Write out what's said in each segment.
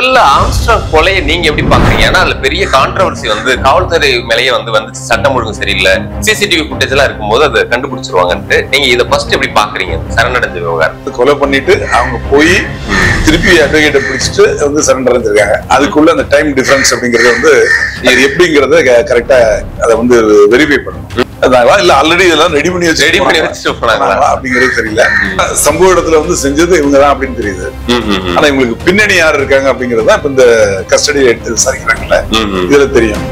முதல்ல ஆம்ஸ்ட்ராங் கொலையை நீங்க எப்படி பாக்குறீங்க ஏன்னா அதுல பெரிய கான்ட்ரவர்சி வந்து காவல்துறை மேலேயே வந்து வந்து சட்டம் ஒழுங்கு சரியில்லை சிசிடிவி ஃபுட்டேஜ் எல்லாம் இருக்கும்போது அதை கண்டுபிடிச்சிருவாங்கன்ட்டு நீங்க இதை ஃபர்ஸ்ட் எப்படி பாக்குறீங்க சரணடைஞ்ச விவகாரம் கொலை பண்ணிட்டு அவங்க போய் திருப்பி அட்வொகேட்டை பிடிச்சிட்டு வந்து சரண்டர் அடைஞ்சிருக்காங்க அதுக்குள்ள அந்த டைம் டிஃபரன்ஸ் அப்படிங்கறது வந்து அது எப்படிங்கறத கரெக்டா அதை வந்து வெரிஃபை பண்ணணும் அதாங்களா இல்ல ஆல்ரெடி இதெல்லாம் ரெடி பண்ணி வச்சு ரெடி பண்ணி வச்சுட்டு போனாங்களா அப்படிங்கிறது தெரியல சம்பவ இடத்துல வந்து செஞ்சது இவங்க தான் அப்படின்னு தெரியுது ம், ம், ம். ஆனா இவங்களுக்கு பின்னணி யார் இருக்காங்க அப்படிங்கறது தான் இப்ப இந்த கஸ்டடி எடுத்து விசாரிக்கிறாங்கல்ல ம், ம். இதுல தெரியும்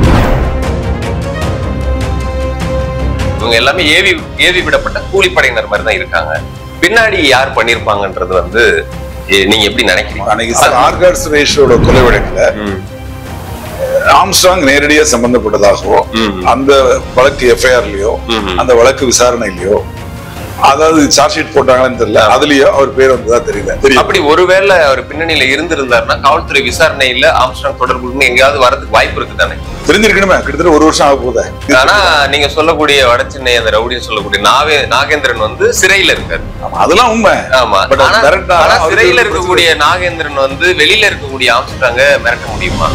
இவங்க எல்லாமே ஏவி ஏவி விடப்பட்ட கூலிப்படையினர் மாதிரி தான் இருக்காங்க பின்னாடி யார் பண்ணிருப்பாங்கன்றது வந்து எ- நீங்க எப்படி நினைக்கிறீங்க அன்னைக்கு சார் ஆர்காட்ஸ் ரேஷோட கொலை வழக்குல ம், ஆம்ஸ்ட்ராங் நேரடியா சம்பந்தப்பட்டதாகவோ ம், அந்த வழக்கு எஃப்ஐஆர்லயோ ம், ம். அந்த வழக்கு விசாரணையிலயோ அதாவது சார்ஜ் ஷீட் போட்டாங்கன்னு தெரியல அதுலயோ அவர் பேர் வந்ததா தெரியல தெரியும் அப்படி ஒருவேளை அவர் பின்னணியில இருந்திருந்தாருன்னா காவல்துறை விசாரணையில ஆம்ஸ்ட்ராங் தொடர்புன்னு எங்கேயாவது வரதுக்கு வாய்ப்பு இருக்கு தானே தெரிஞ்சிருக்கணுமே கிட்டத்தட்ட ஒரு வருஷம் ஆக போதே ஆனா நீங்க சொல்லக்கூடிய வடச்சென்னை அந்த ரவுடின்னு சொல்லக்கூடிய நாவே நாகேந்திரன் வந்து சிறையில இருக்காரு ஆமா, அதெல்லாம் உண்மை ஆமா But ஆனா மிரட்டினா ஆனா அவருக்கு சிறையில ஒரு இருக்கக்கூடிய நாகேந்திரன் வந்து வெளியில இருக்கக்கூடிய ஆம்ஸ்ட்ராங்க மிரட்ட முடியுமா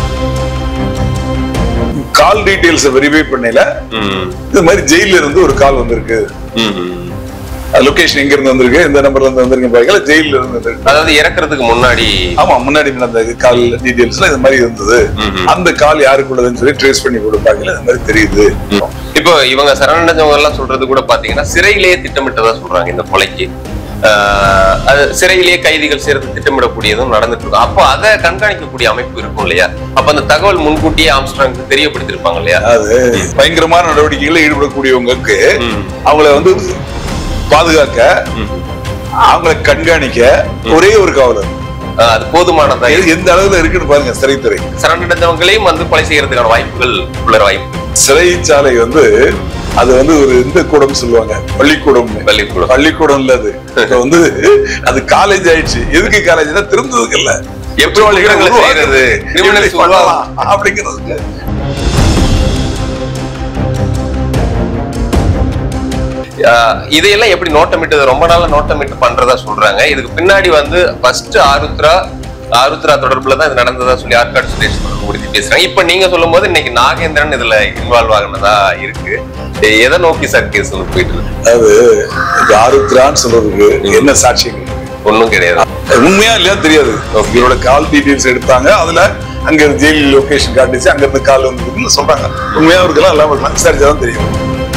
கால் டீடைல்ஸ் வெரிஃபை பண்ணல ம், இது மாதிரி ஜெயில இருந்து ஒரு கால் வந்திருக்கு ம், ம். லொகேஷன் எங்க இருந்து வந்திருக்கு எந்த நம்பர்ல இருந்து வந்திருக்கு பாக்கல ஜெயில இருந்து வந்திருக்கு அதாவது இறக்குறதுக்கு முன்னாடி ஆமா முன்னாடி நடந்த கால் டீடைல்ஸ்ல இது மாதிரி இருந்தது ம், ம். அந்த கால் யாருக்குள்ளதுன்னு சொல்லி ட்ரேஸ் பண்ணி கொடுப்பாங்கல இது மாதிரி தெரியுது இப்போ இவங்க சரணடைஞ்சவங்க எல்லாம் சொல்றது கூட பாத்தீங்கன்னா சிறையிலேயே திட்டமிட்டதா சொல்றாங்க இந்த கொலைக்கு ஆஹ் அது சிறையிலேயே கைதிகள் சேர்த்து திட்டமிடக்கூடியதும் நடந்துட்டு இருக்கும் அப்போ அதை கண்காணிக்கக்கூடிய அமைப்பு இருக்கும் இல்லையா அப்ப அந்த தகவல் முன்கூட்டியே ஆம்ஸ்ட்ராங்க்கு தெரியப்படுத்திருப்பாங்க இல்லையா அது பயங்கரமான நடவடிக்கைகளில் ஈடுபடக்கூடியவங்களுக்கு ம், அவங்கள வந்து பாதுகாக்க ம். அவங்கள கண்காணிக்க ஒரே ஒரு காவலர் ஆஹ் அது போதுமானதா இது எந்த அளவுல இருக்குன்னு பாருங்க சிறைத்துறை சரணடைஞ்சவங்களையும் வந்து கொலை செய்யறதுக்கான வாய்ப்புகள் உள்ள வாய்ப்பு சிறைச்சாலை வந்து அது வந்து ஒரு இந்த கூடம் சொல்லுவாங்க பள்ளிக்கூடம் பள்ளிக்கூடம் பள்ளிக்கூடம் இல்ல அது இப்ப வந்து அது காலேஜ் ஆயிடுச்சு எதுக்கு காலேஜ்னா திருந்ததுக்கு இல்ல எப்படி வழிகளை செய்யறது criminals எப்படி பண்ணலாம் அப்படிங்கிறதுக்கு ஆஹ் இதையெல்லாம் எப்படி நோட்டமிட்டு ரொம்ப நாளா நோட்டமிட்டு பண்றதா சொல்றாங்க இதுக்கு பின்னாடி வந்து ஃபர்ஸ்ட் ஆருத்ரா ஆருத்ரா தொடர்புல தான் இது நடந்ததா சொல்லி ஆற்காடு சுரேஷ் உறுதி பேசுறாங்க இப்ப நீங்க சொல்லும் போது இன்னைக்கு நாகேந்திரன் இதுல இன்வால்வ் ஆகுனதா இருக்கு எ- எதை நோக்கி சார் கேஸ் போயிட்டு இருக்கு அது இந்த ஆருத்ரான்னு சொல்றதுக்கு என்ன சாட்சியங்கள் ஒண்ணும் கிடையாது உண்மையா இல்லையா தெரியாது இவரோட கால் டீடைல்ஸ் எடுத்தாங்க அதுல அங்க ஜெயில் லொகேஷன் காட்டுச்சு அங்க இருந்து கால் வந்து சொல்றாங்க உண்மையா இருக்கலாம் எல்லாம் இருக்கலாம் விசாரிச்சாதான் தெரியும்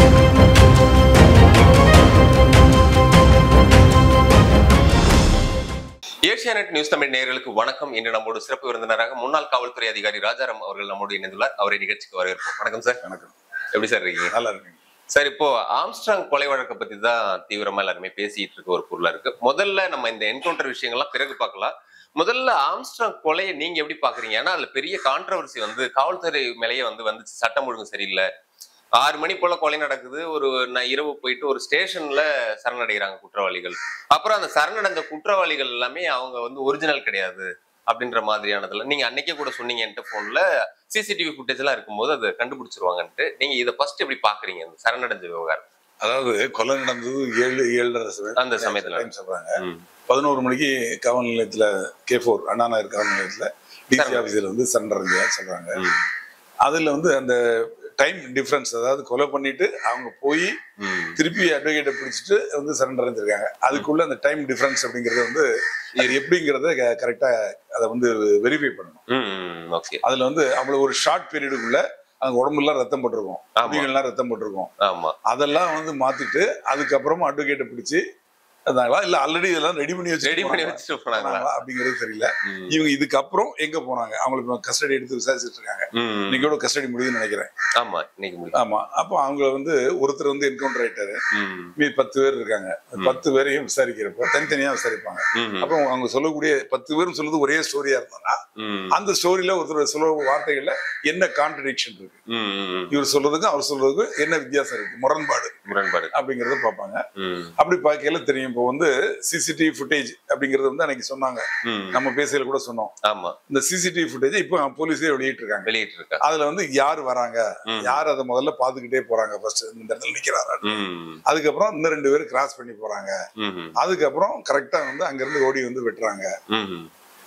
ஏசியானெட் நியூஸ் தமிழ் நேயர்களுக்கு வணக்கம் இன்று நம்மோடு சிறப்பு விருந்தினராக முன்னாள் காவல்துறை அதிகாரி ராஜாராம் அவர்கள் நம்மோடு இணைந்துள்ளார் அவரை நிகழ்ச்சிக்கு வரவேற்போம் வணக்கம் சார் வணக்கம் எப்படி சார் இருக்கீங்க நல்லா இருக்குங்க சார் இப்போ ஆம்ஸ்ட்ராங் கொலை வழக்கை பத்தி தான் தீவிரமா எல்லாருமே பேசிட்டு இருக்க ஒரு பொருளா இருக்கு முதல்ல நம்ம இந்த என்கவுண்டர் விஷயங்கள்லாம் பிறகு பார்க்கலாம் முதல்ல ஆம்ஸ்ட்ராங் கொலையை நீங்க எப்படி பாக்குறீங்க ஏன்னா அதுல பெரிய கான்ட்ரவர்சி வந்து காவல்துறை மேலேயே வந்து வந்து சட்டம் ஒழுங்கு சரியில்லை ஆறு மணி போல கொலை நடக்குது ஒரு நான் இரவு போயிட்டு ஒரு ஸ்டேஷன்ல சரணடைகிறாங்க குற்றவாளிகள் அப்புறம் அந்த சரணடைந்த குற்றவாளிகள் எல்லாமே அவங்க வந்து ஒரிஜினல் கிடையாது அப்படின்ற மாதிரியானதுல நீங்க அன்னைக்கே கூட சொன்னீங்க என்கிட்ட போன்ல சிசிடிவி ஃபுட்டேஜ் எல்லாம் இருக்கும்போது அதை கண்டுபிடிச்சிருவாங்கன்ட்டு நீங்க இதை ஃபர்ஸ்ட் எப்படி பாக்குறீங்க இந்த சரணடைஞ்ச விவகாரம் அதாவது கொலை நடந்தது ஏழு ஏழரை சமயம் அந்த சமயத்துல. time சொல்றாங்க ம். பதினோரு மணிக்கு காவல் நிலையத்துல கே ஃபோர் அண்ணா நகர் காவல் நிலையத்துல டிசி சரி. ஆபீஸ்ல வந்து சரண்டர் அடைஞ்சதா சொல்றாங்க ம். அதுல வந்து அந்த டைம் டிஃபரன்ஸ் அதாவது கொலை பண்ணிட்டு அவங்க போய் ம். திருப்பி அட்வொகேட்டை பிடிச்சிட்டு வந்து சரண்டர் அடைஞ்சிருக்காங்க அதுக்குள்ள அந்த டைம் டிஃபரன்ஸ் அப்படிங்கறது வந்து அது எப்படிங்கறத கரெக்டா அதை வந்து வெரிஃபை பண்ணணும் ம். ஓகே அதுல வந்து அவ்வளவு ஒரு ஷார்ட் பீரியடுக்குள்ள அவங்க உடம்புலாம் ரத்தம் போட்டிருக்கும் ஆமா. முடிகள்லாம் ரத்தம் போட்டிருக்கும் ஆமா அதெல்லாம் வந்து மாத்திட்டு அதுக்கப்புறமா அட்வொகேட்டை பிடிச்சி அதாங்களா இல்ல ஆல்ரெடி இதெல்லாம் ரெடி பண்ணி வச்சு ரெடி பண்ணி வச்சுட்டு போனாங்களா அப்படிங்கிறது தெரியல ம். இவங்க இதுக்கப்புறம் எங்க போனாங்க அவங்களுக்கு கஸ்டடி எடுத்து விசாரிச்சுட்டு இருக்காங்க ம். இன்னைக்கோட கஸ்டடி முடியுதுன்னு நினைக்கிறேன் ஆமா இன்னைக்கு முடியும் ஆமா அப்போ அவங்க வந்து ஒருத்தர் வந்து என்கவுண்டர் ஆயிட்டாரு ம். மீதி பத்து பேர் இருக்காங்க அந்த பத்து பேரையும் விசாரிக்கிறப்ப தனித்தனியா விசாரிப்பாங்க ம். அப்போ அவங்க சொல்லக்கூடிய பத்து பேரும் சொல்றது ஒரே ஸ்டோரியா இருந்தாங்கன்னா ம். அந்த ஸ்டோரியில ஒருத்தர் சொல்ல வார்த்தைகள்ல என்ன கான்ட்ரடிக்ஷன் இருக்கு ம். ம். இவர் சொல்றதுக்கும் அவர் சொல்றதுக்கும் என்ன வித்தியாசம் இருக்கு முரண்பாடு முரண்பாடு அப்படிங்கறத பார்ப்பாங்க ம். அப்படி பார்க்கையில தெரியும் இப்போ வந்து சிசிடிவி ஃபுட்டேஜ் அப்படிங்கறது வந்து அன்னைக்கு சொன்னாங்க ம். நம்ம பேசையில கூட சொன்னோம் ஆமா இந்த சிசிடிவி ஃபுட்டேஜ் இப்போ போலீஸே வெளியிட்டு இருக்காங்க வெளியிட்டு இருக்கா அதுல வந்து யார் வராங்க ம். யார் அதை முதல்ல பாத்துக்கிட்டே போறாங்க ஃபர்ஸ்ட் இந்த இடத்துல நிக்கிறாரா ம். அதுக்கப்புறம் இன்னும் ரெண்டு பேரும் கிராஸ் பண்ணி போறாங்க ம். அதுக்கப்புறம் கரெக்டா வந்து அங்க இருந்து ஓடி வந்து வெட்டுறாங்க ம்.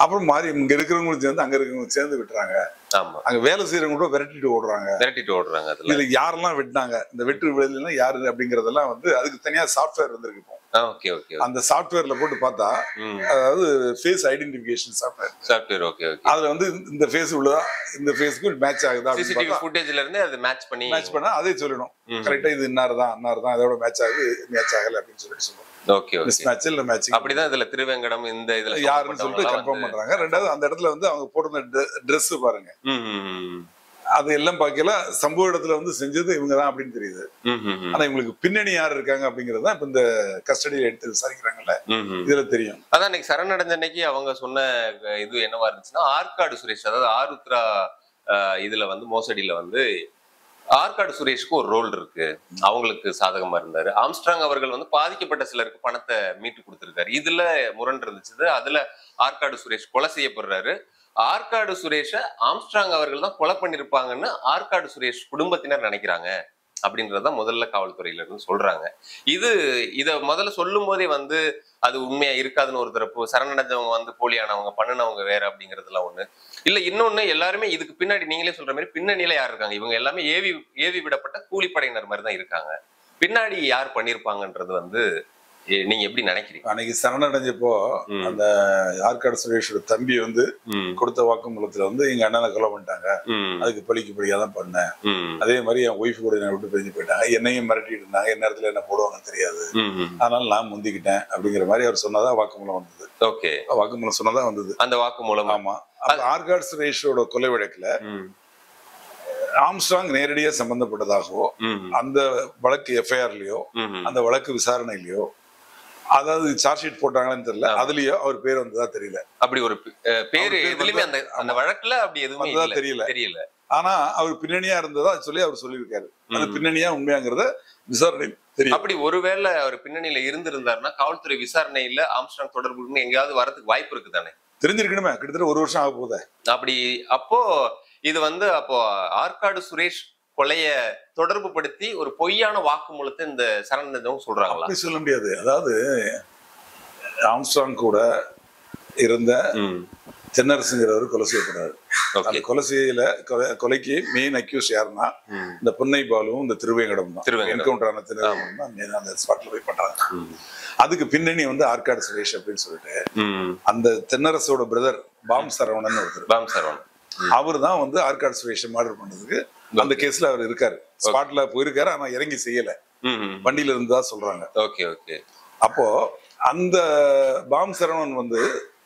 அப்புறம் மாறி இங்க இருக்கிறவங்களும் சேர்ந்து அங்க இருக்கிறவங்க சேர்ந்து விட்டுறாங்க ஆமா அங்க வேலை செய்யறவங்க கூட விரட்டிட்டு ஓடுறாங்க விரட்டிட்டு ஓடுறாங்க அதுல இதுல யாரெல்லாம் வெட்டினாங்க இந்த வெட்டு வேலையெல்லாம் யாரு அப்படிங்கறதெல்லாம் வந்து அதுக்கு தனியா சாஃப்ட்வேர் வந்திருக்கு இப்போ ஓகே ஓகே அந்த சாஃப்ட்வேர்ல போட்டு பார்த்தா அதாவது face identification software software okay okay அதுல வந்து இந்த ஃபேஸ் உள்ளதா இந்த ஃபேஸ்க்கு மேட்ச் ஆகுதா அப்படின்னு சிசிடிவி பார்த்தா ஃபுட்டேஜ்ல இருந்து அது மேட்ச் பண்ணி மேட்ச் பண்ணா அதே சொல்லிடும் ம். கரெக்டா இது இன்னார் தான் இன்னார் தான் இதோட மேட்ச் ஆகுது மேட்ச் ஆகல அப்படின்னு சொல்லிட்டு சொல்லுவோம் ஓகே மிஸ் ஓகே மேட்ச் இல்ல மேட்சிங் அப்படிதான் இதுல திருவேங்கடம் இந்த இதுல யாருன்னு சொல்லிட்டு கன்ஃபார்ம் பண்றாங்க ரெண்டாவது அந்த இடத்துல வந்து அவங்க போட்டிருந்த ட்ரெஸ் பாருங்க பண்றாங்க அது எல்லாம் பார்க்கல சம்பவ இடத்துல வந்து செஞ்சது இவங்க தான் அப்படின்னு தெரியுது ஆனா இவங்களுக்கு பின்னணி யார் இருக்காங்க அப்படிங்கறது தான் இப்ப இந்த கஸ்டடியில எடுத்து விசாரிக்கிறாங்கல்ல இதுல தெரியும் அதான் இன்னைக்கு சரணடைஞ்ச அன்னைக்கு அவங்க சொன்ன அஹ், இது என்னவா இருந்துச்சுன்னா ஆற்காடு சுரேஷ் அதாவது ஆருத்ரா அஹ், இதுல வந்து மோசடியில வந்து ஆற்காடு சுரேஷ்க்கு ஒரு ரோல் இருக்கு அவங்களுக்கு சாதகமா இருந்தாரு ஆம்ஸ்ட்ராங் அவர்கள் வந்து பாதிக்கப்பட்ட சிலருக்கு பணத்தை மீட்டு கொடுத்திருக்காரு இதுல முரண் இருந்துச்சு அதுல ஆற்காடு சுரேஷ் கொலை செய்யப்படுறாரு ஆற்காடு சுரேஷ ஆம்ஸ்ட்ராங் அவர்கள் தான் கொலை பண்ணிருப்பாங்கன்னு ஆற்காடு சுரேஷ் குடும்பத்தினர் நினைக்கிறாங்க அப்படின்றத முதல்ல காவல்துறையில இருந்து சொல்றாங்க இது இத முதல்ல சொல்லும் போதே வந்து அது உண்மையா இருக்காதுன்னு ஒரு தரப்பு சரணடைஞ்சவங்க வந்து போலியானவங்க பண்ணுனவங்க வேற அப்படிங்கறதுலாம் ஒண்ணு இல்ல இன்னொன்னு எல்லாருமே இதுக்கு பின்னாடி நீங்களே சொல்ற மாதிரி பின்னணியில யார் இருக்காங்க இவங்க எல்லாமே ஏவி ஏவி விடப்பட்ட கூலிப்படையினர் மாதிரி தான் இருக்காங்க பின்னாடி யார் பண்ணிருப்பாங்கன்றது வந்து எ- நீங்க எப்படி நினைக்கிறீங்க அன்னைக்கு சரணடைஞ்சப்போ ம். அந்த ஆற்காடு சுரேஷோட தம்பி வந்து ம், கொடுத்த வாக்குமூலத்துல வந்து எங்க அண்ணனை கொலை பண்ணிட்டாங்க ம், அதுக்கு பழிக்கு படியா தான் பண்ணேன் ம், அதே மாதிரி என் ஒய்ஃப் கூட என்னை விட்டு பிரிஞ்சு போயிட்டாங்க என்னையும் மிரட்டிட்டு இருந்தாங்க என்ன நேரத்துல என்ன போடுவாங்கன்னு தெரியாது ம், ம். அதனால நான் முந்திக்கிட்டேன் அப்படிங்கிற மாதிரி அவர் சொன்னதா வாக்குமூலம் வந்தது ஓகே வாக்குமூலம் சொன்னதா வந்தது அந்த வாக்கு மூலம் ஆமா அப்ப ஆர்காட் சுரேஷோட கொலை வழக்குல ஆம்ஸ்ட்ராங் நேரடியா சம்பந்தப்பட்டதாகவோ அந்த வழக்கு எஃப்ஐஆர்லயோ அந்த வழக்கு விசாரணையிலயோ அதாவது சார்ஜ் ஷீட் போட்டாங்கன்னு தெரியல ஆமா. அதுலயோ அவர் பேர் வந்ததா தெரியல அப்படி ஒரு பே- அஹ் பேரு அவர் பேர் எதுலயுமே அந்த வந்து- அந்த வழக்குல அப்படி எதுவுமே வந்ததா இல்ல தெரியல தெரியல ஆனா அவர் பின்னணியா இருந்ததா சொல்லி அவர் சொல்லியிருக்காரு அது ம். பின்னணியா உண்மையாங்கிறத விசாரணை தெரியும் அப்படி ஒருவேளை அவர் பின்னணியில இருந்திருந்தாருன்னா காவல்துறை விசாரணையில ஆம்ஸ்டாங் தொடர்புன்னு எங்கேயாவது வரதுக்கு வாய்ப்பு இருக்கு தானே தெரிஞ்சிருக்கணுமே கிட்டத்தட்ட ஒரு வருஷம் ஆக போகுது அப்படி அப்போ இது வந்து அப்போ ஆற்காடு சுரேஷ் கொலைய தொடர்பு படுத்தி ஒரு பொய்யான வாக்குமூலத்தை இந்த சரணடைஞ்சவங்க சொல்றாங்களா அப்படி சொல்ல முடியாது அதாவது ஆம்ஸ்ட்ராங் கூட இருந்த ம் தென்னரசுங்கிறவர் கொலை செய்யப்படுறாரு அந்த ஓகே கொலை செய்யல கொலை- கொலைக்கு மெயின் அக்யூஸ் யாருன்னா ம் இந்த பொன்னை பாலுவும் இந்த திருவேங்கடம் தான் திருவேங்கடம். என்கவுண்டர் ஆன திருவேங்கடம் தான் main அந்த ஸ்பாட்ல போய் பண்றாங்க ம். அதுக்கு பின்னணி வந்து ஆற்காடு சுரேஷ் அப்படின்னு சொல்லிட்டு ம் அந்த தென்னரசோட பிரதர் பாம் சரவணன் ஒருத்தர் பாம் சரவணன் அவர் தான் வந்து ஆற்காடு சுரேஷை மர்டர் பண்ணதுக்கு அந்த கேஸ்ல அவர் இருக்காரு ஸ்பாட்ல போயிருக்காரு ஆனா இறங்கி செய்யல ம் ம். வண்டியில இருந்ததா சொல்றாங்க ஓகே ஓகே அப்போ அந்த பாம் சரவணன் வந்து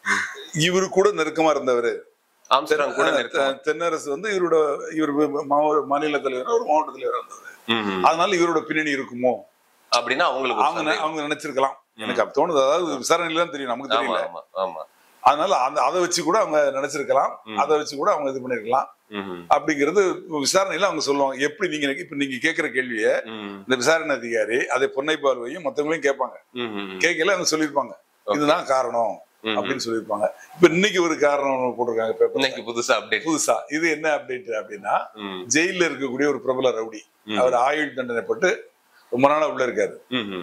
இவரு கூட நெருக்கமா இருந்தவர் ஆம்ஸ்டாங் கூட நெருக்கமா தென்னரசு வந்து இவரோட இவர் மாவ- மாநில தலைவர் ஒரு மாவட்ட தலைவர் இருந்தது ம், ம். அதனால இவரோட பின்னணி இருக்குமோ அப்படின்னா அவங்களுக்கு ஒரு அவங்க நெ- சந்தேகம். அவங்க நினைச்சிருக்கலாம் எனக்கு அப்ப தோணுது அதாவது விசாரணையில தான் தெரியும் நமக்கு ஆமா தெரியல ஆமா ஆமா அதனால அந்த அதை வச்சு கூட அவங்க நினைச்சிருக்கலாம் ம். அதை வச்சு கூட அவங்க இது பண்ணிருக்கலாம் ம், ம். அப்படிங்கிறது விசாரணையில அவங்க சொல்லுவாங்க எப்படி நீங்க இப்ப நீங்க கேக்குற கேள்விய ம், இந்த விசாரணை அதிகாரி அதை பொன்னை பார்வையும் மத்தவங்களையும் கேட்பாங்க ம், ம். கேட்கல அவங்க சொல்லியிருப்பாங்க Okay. இதுதான் காரணம் ம், ம். அப்படின்னு சொல்லியிருப்பாங்க இப்ப இன்னைக்கு ஒரு காரணம் ஒண்ணு போட்டிருக்காங்க பேப்பர் இன்னைக்கு புதுசா அப்டேட் புதுசா இது என்ன அப்டேட் அப்படின்னா ஜெயில இருக்கக்கூடிய ஒரு பிரபல ரவுடி அவர் ஆயுள் தண்டனைப்பட்டு ரொம்ப நாளா உள்ள இருக்காரு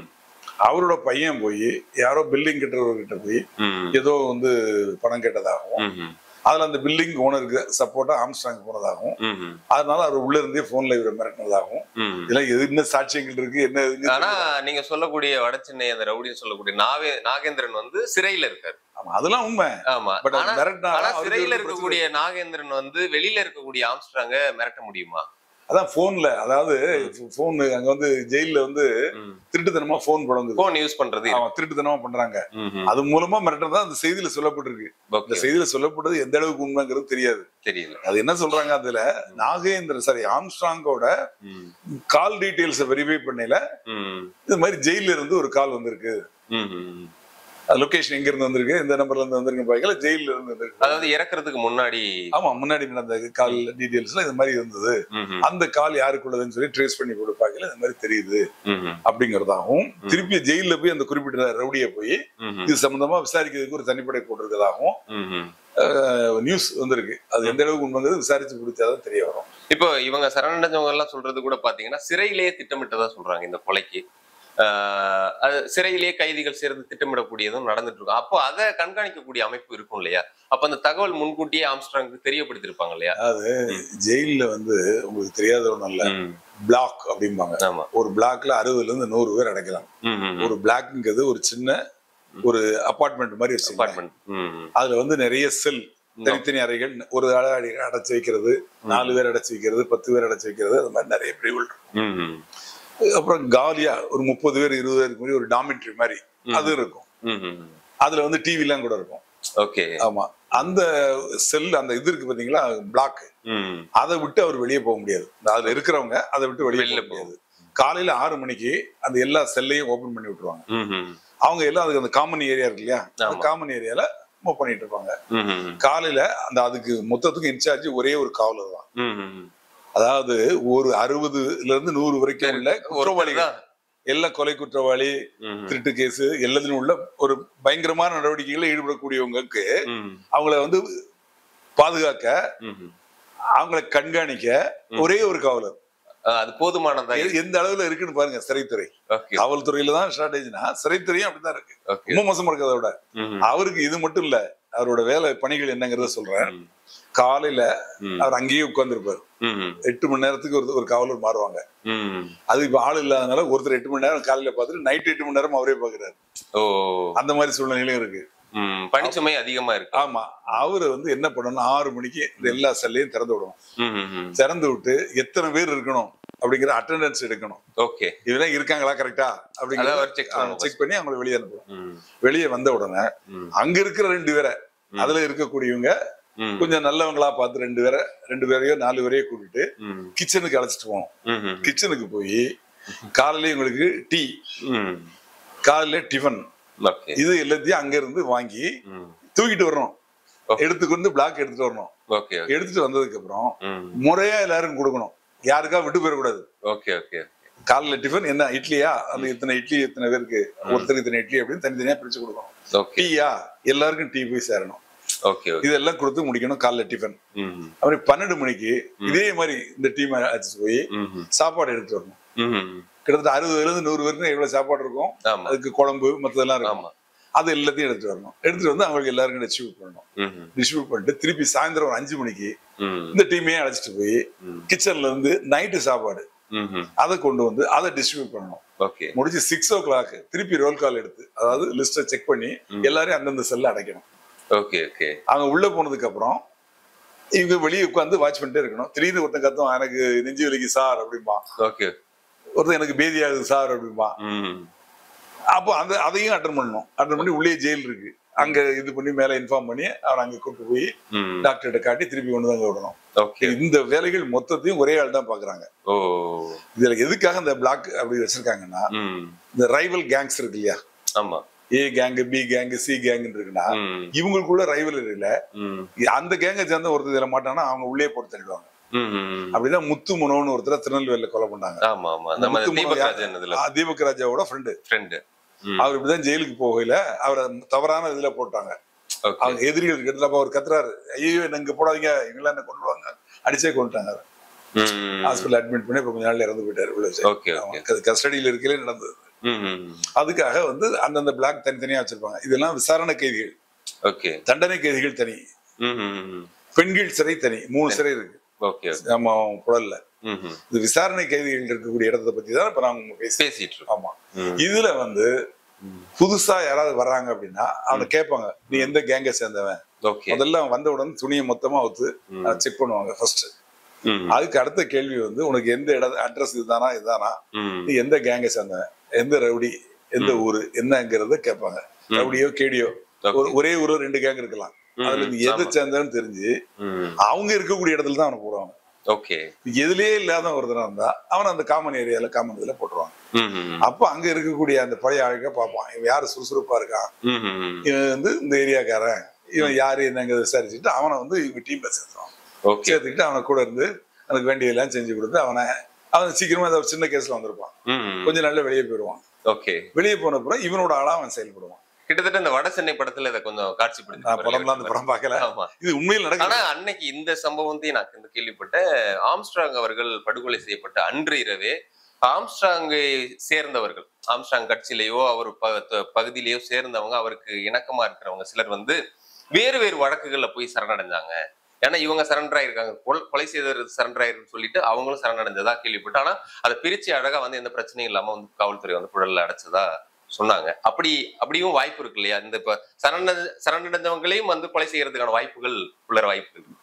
அவரோட பையன் போய் யாரோ பில்டிங் கட்டுறவர்கிட்ட போய் ஏதோ வந்து பணம் கேட்டதாகவும் அதுல அந்த பில்டிங் ஓனருக்கு சப்போர்ட்டா ஆம்ஸ்டாங் போனதாகவும் அதனால அவர் உள்ள இருந்தே போன்ல இவரை மிரட்டினதாகவும் இதெல்லாம் எது என்ன சாட்சியங்கள் இருக்கு என்ன இதுன்னு ஆனா நீங்க சொல்லக்கூடிய வடச்சென்னை அந்த ரவுடின்னு சொல்லக்கூடிய நாவே நாகேந்திரன் வந்து சிறையில இருக்காரு ஆமா, அதெல்லாம் உண்மை ஆமா பட் ஆனா மிரட்டினா ஆனா அவருக்கு சிறையில ஒரு பிரச்சனை. இருக்கக்கூடிய நாகேந்திரன் வந்து வெளியில இருக்கக்கூடிய ஆம்ஸ்ட்ராங்க மிரட்ட முடியுமா அதான் போன்ல அதாவது போன் அங்க வந்து ஜெயில்ல வந்து திருட்டுத்தனமா போன் புழங்குது போன் யூஸ் பண்றது ஆமா திருட்டுத்தனமா பண்றாங்க ம், அது மூலமா மிரட்டுறதா அந்த செய்தியில சொல்லப்பட்டிருக்கு இந்த okay. செய்தியில சொல்லப்பட்டது எந்த அளவுக்கு உண்மைங்கிறது தெரியாது தெரியல அது என்ன சொல்றாங்க அதுல நாகேந்திர சாரி ஆம்ஸ்ட்ராங்கோட ம், கால் டீடைல்ஸ் வெரிஃபை பண்ணல ம், இது மாதிரி ஜெயில இருந்து ஒரு கால் வந்திருக்கு ம், ம். லொகேஷன் எங்க இருந்து வந்திருக்கு எந்த நம்பர்ல இருந்து வந்திருக்கு பாக்கல ஜெயில இருந்து வந்திருக்கு அதாவது இறக்குறதுக்கு முன்னாடி ஆமா முன்னாடி நடந்த கால் டீடைல்ஸ்ல இது மாதிரி இருந்தது ம், ம், அந்த கால் யாருக்குள்ளதுன்னு சொல்லி ட்ரேஸ் பண்ணி போட்டு பார்க்கல இந்த மாதிரி தெரியுது ம், ம், அப்படிங்கறதாகவும் திருப்பி ஜெயில போய் அந்த குறிப்பிட்ட ரவுடிய போய் ம், ம், இது சம்பந்தமா விசாரிக்கிறதுக்கு ஒரு தனிப்படை போட்டிருக்கதாகவும் ம், ம். நியூஸ் வந்திருக்கு அது எந்த அளவுக்கு உண்மைங்கிறது விசாரிச்சு பிடிச்சாதான் தெரிய வரும் இப்போ இவங்க சரணடைஞ்சவங்க எல்லாம் சொல்றது கூட பாத்தீங்கன்னா சிறையிலேயே திட்டமிட்டதா சொல்றாங்க இந்த கொலைக்கு ஆஹ் அது சிறையிலேயே கைதிகள் சேர்ந்து திட்டமிடக்கூடியதும் நடந்துட்டு இருக்கும் அப்போ அதை கண்காணிக்கக்கூடிய அமைப்பு இருக்கும் இல்லையா அப்ப அந்த தகவல் முன்கூட்டியே ஆம்ஸ்ட்ராங்க்கு தெரியப்படுத்திருப்பாங்க இல்லையா ஜெயில்ல வந்து உங்களுக்கு தெரியாத ஒண்ணும் இல்ல ம். பிளாக் அப்படிம்பாங்க ஆமா ஒரு பிளாக்ல அறுபதுல இருந்து நூறு பேர் அடைக்கலாம் ம், ம், ம். ஒரு பிளாக்ங்கிறது ஒரு சின்ன ஒரு அபார்ட்மெண்ட் மாதிரி வச்சுக்கலாம் அபார்ட்மெண்ட் ம், ம். அதுல வந்து நிறைய செல் தனித்தனி அறைகள் ஒரு ஆளை அடை- அடைச்சு வைக்கிறது நாலு பேர் அடைச்சு வைக்கிறது பத்து பேர் அடைச்சு வைக்கிறது அது மாதிரி நிறைய பிரிவுகள் இருக்கும் ம், ம். அப்புறம் காலியா ஒரு முப்பது பேர் இருபது பேருக்கு மாதிரி ஒரு டாமிட்ரி மாதிரி அது இருக்கும் ம், ம், ம். அதுல வந்து டிவி எல்லாம் கூட இருக்கும் ஓகே ஆமா அந்த செல் அந்த இது இருக்கு பாத்தீங்களா பிளாக் ம். அதை விட்டு அவர் வெளியே போக முடியாது அதுல இருக்கிறவங்க அதை விட்டு வெளியே வெளில போக முடியாது காலையில ஆறு மணிக்கு அந்த எல்லா செல்லையும் ஓபன் பண்ணி விட்டுருவாங்க ம், ம். அவங்க எல்லாம் அதுக்கு அந்த காமன் ஏரியா இருக்கு இல்லையா அந்த ஆமா. காமன் ஏரியால மூவ் பண்ணிட்டு இருப்பாங்க ம், ம், ம். காலையில அந்த அதுக்கு மொத்தத்துக்கு இன்சார்ஜ் ஒரே ஒரு காவலர் தான் ம், ம், ம். அதாவது ஒரு அறுபதுல இருந்து நூறு வரைக்கும் உள்ள குற்றவாளிகள் ஒருத்தர் தான். எல்லா கொலை குற்றவாளி ம், ம். திருட்டு கேஸ் எல்லாத்திலும் உள்ள ஒரு பயங்கரமான நடவடிக்கைகளில் ஈடுபடக்கூடியவங்களுக்கு ம், அவங்கள வந்து பாதுகாக்க ம், ம். அவங்கள கண்காணிக்க ஒரே ஒரு காவலர் ஆஹ் அது போதுமானதா எ- எந்த அளவுல இருக்குன்னு பாருங்க சிறைத்துறை ஓகே காவல்துறையில தான் ஷார்டேஜ்னா சிறைத்துறையும் அப்படிதான் இருக்கு ஓகே ரொம்ப மோசமா இருக்கு அதோட ம், அவருக்கு இது மட்டும் இல்ல அவரோட வேலை பணிகள் என்னங்கறத சொல்றேன் ம், காலையில ம், அவர் அங்கேயே உட்கார்ந்துருப்பாரு ம், ம், எட்டு மணி நேரத்துக்கு ஒரு ஒரு காவலர் மாறுவாங்க ம். அது இப்ப ஆள் இல்லாதனால ஒருத்தர் எட்டு மணி நேரம் காலையில பார்த்துட்டு நைட் எட்டு மணி நேரம் அவரே பாக்குறாரு ஓ அந்த மாதிரி சூழ்நிலையும் இருக்கு ம், பணிச்சுமை அதிகமா இருக்கு ஆமா அவரு வந்து என்ன பண்ணணும் ஆறு மணிக்கு இந்த எல்லா செல்லையும் திறந்து விடணும் ம், ம், ம். திறந்து விட்டு எத்தனை பேர் இருக்கணும் அப்படிங்கிற அட்டெண்டன்ஸ் எடுக்கணும் ஓகே இதெல்லாம் இருக்காங்களா கரெக்டா அதான் அவர் check பண்ணணும் செக் பண்ணி அவங்களை வெளியே அனுப்பணும் ம், வெளியே வந்த உடனே ம், அங்க இருக்கிற ரெண்டு பேரை அதுல இருக்கக்கூடியவங்க ம், கொஞ்சம் நல்லவங்களா பார்த்து ரெண்டு பேரை ரெண்டு பேரையோ நாலு பேரையோ கூட்டிட்டு ம், கிச்சனுக்கு அழைச்சிட்டு போகணும் ம், ம், கிச்சனுக்கு போய் காலையில உங்களுக்கு டீ ம். காலையில டிஃபன் ஓகே இது எல்லாத்தையும் அங்க இருந்து வாங்கி ம், தூக்கிட்டு வரணும் Okay. எடுத்துக்கொண்டு பிளாக் எடுத்துட்டு வரணும் ஓகே ஓகே எடுத்துட்டு வந்ததுக்கு அப்புறம் ம், முறையா எல்லாரும் கொடுக்கணும் யாருக்கா விட்டு போயிடக்கூடாது ஓகே ஓகே காலைல டிஃபன் என்ன இட்லியா அந்த இத்தனை இட்லி இத்தனை பேருக்கு ஒருத்தருக்கு இத்தனை இட்லி அப்படின்னு தனித்தனியா பிரிச்சு கொடுக்கணும் ஓகே டீயா எல்லாருக்கும் டீ போய் சேரணும் ஓகே ஓகே இதெல்லாம் கொடுத்து முடிக்கணும் காலைல டிஃபன் ம், அப்புறம் பன்னெண்டு மணிக்கு இதே மாதிரி இந்த டீம் அழைச்சிட்டு போய் ம், ம், சாப்பாடு எடுத்துட்டு வரணும் ம், கிட்டத்தட்ட அறுபதுல இருந்து நூறு பேருக்கு எவ்வளவு சாப்பாடு இருக்கும் ஆமா அதுக்கு குழம்பு மத்ததெல்லாம் இருக்கும் ஆமா அது எல்லாத்தையும் எடுத்துட்டு வரணும் எடுத்துட்டு வந்து அவங்களுக்கு எல்லாருக்கும் டிஸ்ட்ரிபியூட் பண்ணணும் ம், ம், டிஸ்ட்ரிபியூட் பண்ணிட்டு திருப்பி சாயந்தரம் ஒரு அஞ்சு மணிக்கு ம், இந்த டீமையே அழைச்சிட்டு போய் ம், கிச்சன்ல இருந்து நைட்டு சாப்பாடு ம், ம். அதை கொண்டு வந்து அதை டிஸ்ட்ரிபியூட் பண்ணணும் ஓகே முடிஞ்சு சிக்ஸ் ஓ கிளாக் திருப்பி ரோல் கால் எடுத்து அதாவது லிஸ்ட்டை செக் பண்ணி எல்லாரையும் அந்தந்த செல்ல அடைக்கணும் ஓகே ஓகே அவங்க உள்ள போனதுக்கு அப்புறம் இவங்க வெளியே உட்காந்து வாட்ச் பண்ணிட்டே இருக்கணும் திடீர்னு ஒருத்தன் கத்தும் எனக்கு நெஞ்சு வலிக்கு சார் அப்படிம்பா ஓகே ஒருத்தன் எனக்கு பேதி ஆகுது சார் அப்படிம்பா ம், அப்போ அந்த அதையும் அட்டன் பண்ணணும் அட்டன் பண்ணி உள்ளே ஜெயில் இருக்கு அங்க இது பண்ணி மேல இன்ஃபார்ம் பண்ணி அவரை அங்க கூட்டு போய் ம், டாக்டர்கிட்ட காட்டி திருப்பி கொண்டு தான் அங்க விடணும் ஓகே இந்த வேலைகள் மொத்தத்தையும் ஒரே ஆள் தான் பாக்குறாங்க ஓ இதுல எதுக்காக இந்த பிளாக் அப்படி வச்சிருக்காங்கன்னா ம், இந்த ரைவல் கேங்ஸ் இருக்கு இல்லையா ஆமா A gang B gang C gang இருக்குன்னா ம், இவங்களுக்குள்ள ரைவலரியில ம், அந்த கேங்கை சேர்ந்த ஒருத்தர் இதுல மாட்டானா அவங்க உள்ளே போட்டு தள்ளிடுவாங்க ம், ம். அப்படிதான் முத்து மனோன்னு ஒருத்தர திருநெல்வேலியில கொலை பண்ணாங்க ஆமா ஆமா அந்த நம்ம முத்து தீபக் மனோ ராஜன் இதுல ஆ, தீபக் ராஜாவோட ஃப்ரெண்டு ஃப்ரெண்டு அவர் இப்படிதான் ஜெயிலுக்கு போகையில அவரை தவறான இதுல போட்டாங்க ஓகே அவங்க எதிரிகள் கிட்ட அப்ப அவர் கத்துறாரு ஐயோ என்ன இங்க போடாதீங்க இவங்களாம் என்ன கொண்டுவாங்க அடிச்சே கொண்டுட்டாங்க ஹாஸ்பிட்டல் அட்மிட் பண்ணி இப்ப கொஞ்ச நாள்ல இறந்து போயிட்டாரு உள்ள வச்சு. ஓகே ஓகே அவங்க கஸ்டடியில இருக்கலே நடந்தது அதுக்காக வந்து அந்தந்த பிளாக் தனித்தனியா வச்சிருப்பாங்க இதெல்லாம் விசாரணை கைதிகள் ஓகே தண்டனை கைதிகள் தனி பெண்கள் சிறை தனி மூணு சிறை இருக்கு ஓகே நம்ம புழல்ல இது விசாரணை கைதிகள் இருக்கக்கூடிய இடத்தை பத்தி தான் இப்ப நாங்க பேசி பேசிட்டு இருக்கோம் ஆமா ம். இதுல வந்து ம். புதுசா யாராவது வர்றாங்க அப்படின்னா அவனை கேட்பாங்க நீ எந்த கேங்க சேர்ந்தவன் ஓகே முதல்ல அவன் வந்த உடனே துணியை மொத்தமா அவுத்து ம். செக் பண்ணுவாங்க ஃபர்ஸ்ட் ம். அதுக்கு அடுத்த கேள்வி வந்து உனக்கு எந்த இடம் அட்ரஸ் இதுதானா இதுதானா ம். நீ எந்த கேங்க சேர்ந்தவன் எந்த ரவுடி எந்த ஊரு என்னங்கிறத கேட்பாங்க ரவுடியோ கேடியோ Okay. ஒரு ஒரே ஊரோ ரெண்டு கேங் இருக்கலாம் ம். அதுல நீ எதை ஆமா. சேர்ந்தவன்னு தெரிஞ்சு ம். அவங்க இருக்கக்கூடிய இடத்துல தான் அவனை போடுவாங்க ஓகே எதுலயே இல்லாத ஒருத்தனா இருந்தா அவன் அந்த காமன் ஏரியால காமன் இதுல போட்டுருவாங்க ம். ம். அப்ப அங்க இருக்கக்கூடிய அந்த பழைய ஆளுக்க பார்ப்பான் இவன் யாரு சுறுசுறுப்பா இருக்கான் ம். ம். இவன் வந்து இந்த ஏரியாக்காரன் இவன் யாரு என்னங்க விசாரிச்சுட்டு அவனை வந்து இவங்க டீம்ல சேர்த்துவான் ஓகே சேர்த்துக்கிட்டு அவனை கூட இருந்து அவனுக்கு வேண்டியதெல்லாம் செஞ்சு கொடுத்து அவனை அவன் சீக்கிரமா ஏதாவது ஒரு சின்ன கேஸ்ல வந்திருப்பான் ம். கொஞ்ச நாள்ல வெளியே போயிடுவான் ஓகே வெளியே போன அப்புறம் இவனோட ஆளா அவன் செயல்படுவான் கிட்டத்தட்ட இந்த வட சென்னை படத்துல இதை கொஞ்சம் நான் காட்சிப்படுத்தி படம்லாம் அந்த படம் பார்க்கல ஆமா இது உண்மையில் ஆனா நடக்கல அன்னைக்கு இந்த சம்பவத்தையும் நான் இந்த கேள்விப்பட்டேன் ஆம்ஸ்ட்ராங் அவர்கள் படுகொலை செய்யப்பட்ட அன்று இரவே ஆம்ஸ்ட்ராங்கை சேர்ந்தவர்கள் ஆம்ஸ்ட்ராங் கட்சியிலேயோ அவர் ப- த- பகுதியிலேயோ சேர்ந்தவங்க அவருக்கு இணக்கமா இருக்கிறவங்க சிலர் வந்து வேறு வேறு வழக்குகள்ல போய் சரணடைஞ்சாங்க ஏன்னா இவங்க சரண்டர் ஆயிருக்காங்க கொல்- கொலை செய்தவர் சரண்டர் ஆயிருன்னு சொல்லிட்டு அவங்களும் சரணடைஞ்சதா கேள்விப்பட்டு ஆனா அதை பிரிச்சு அழகா வந்து எந்த பிரச்சனையும் இல்லாம வந்து காவல்துறை வந்து புழல்ல அடைச்சதா சொன்னாங்க அப்படி அப்படியும் வாய்ப்பு இருக்கு இல்லையா இந்த இப்ப சரண சரணடைஞ்சவங்களையும் வந்து கொலை செய்யறதுக்கான வாய்ப்புகள் உள்ள வாய்ப்பு இருக்கு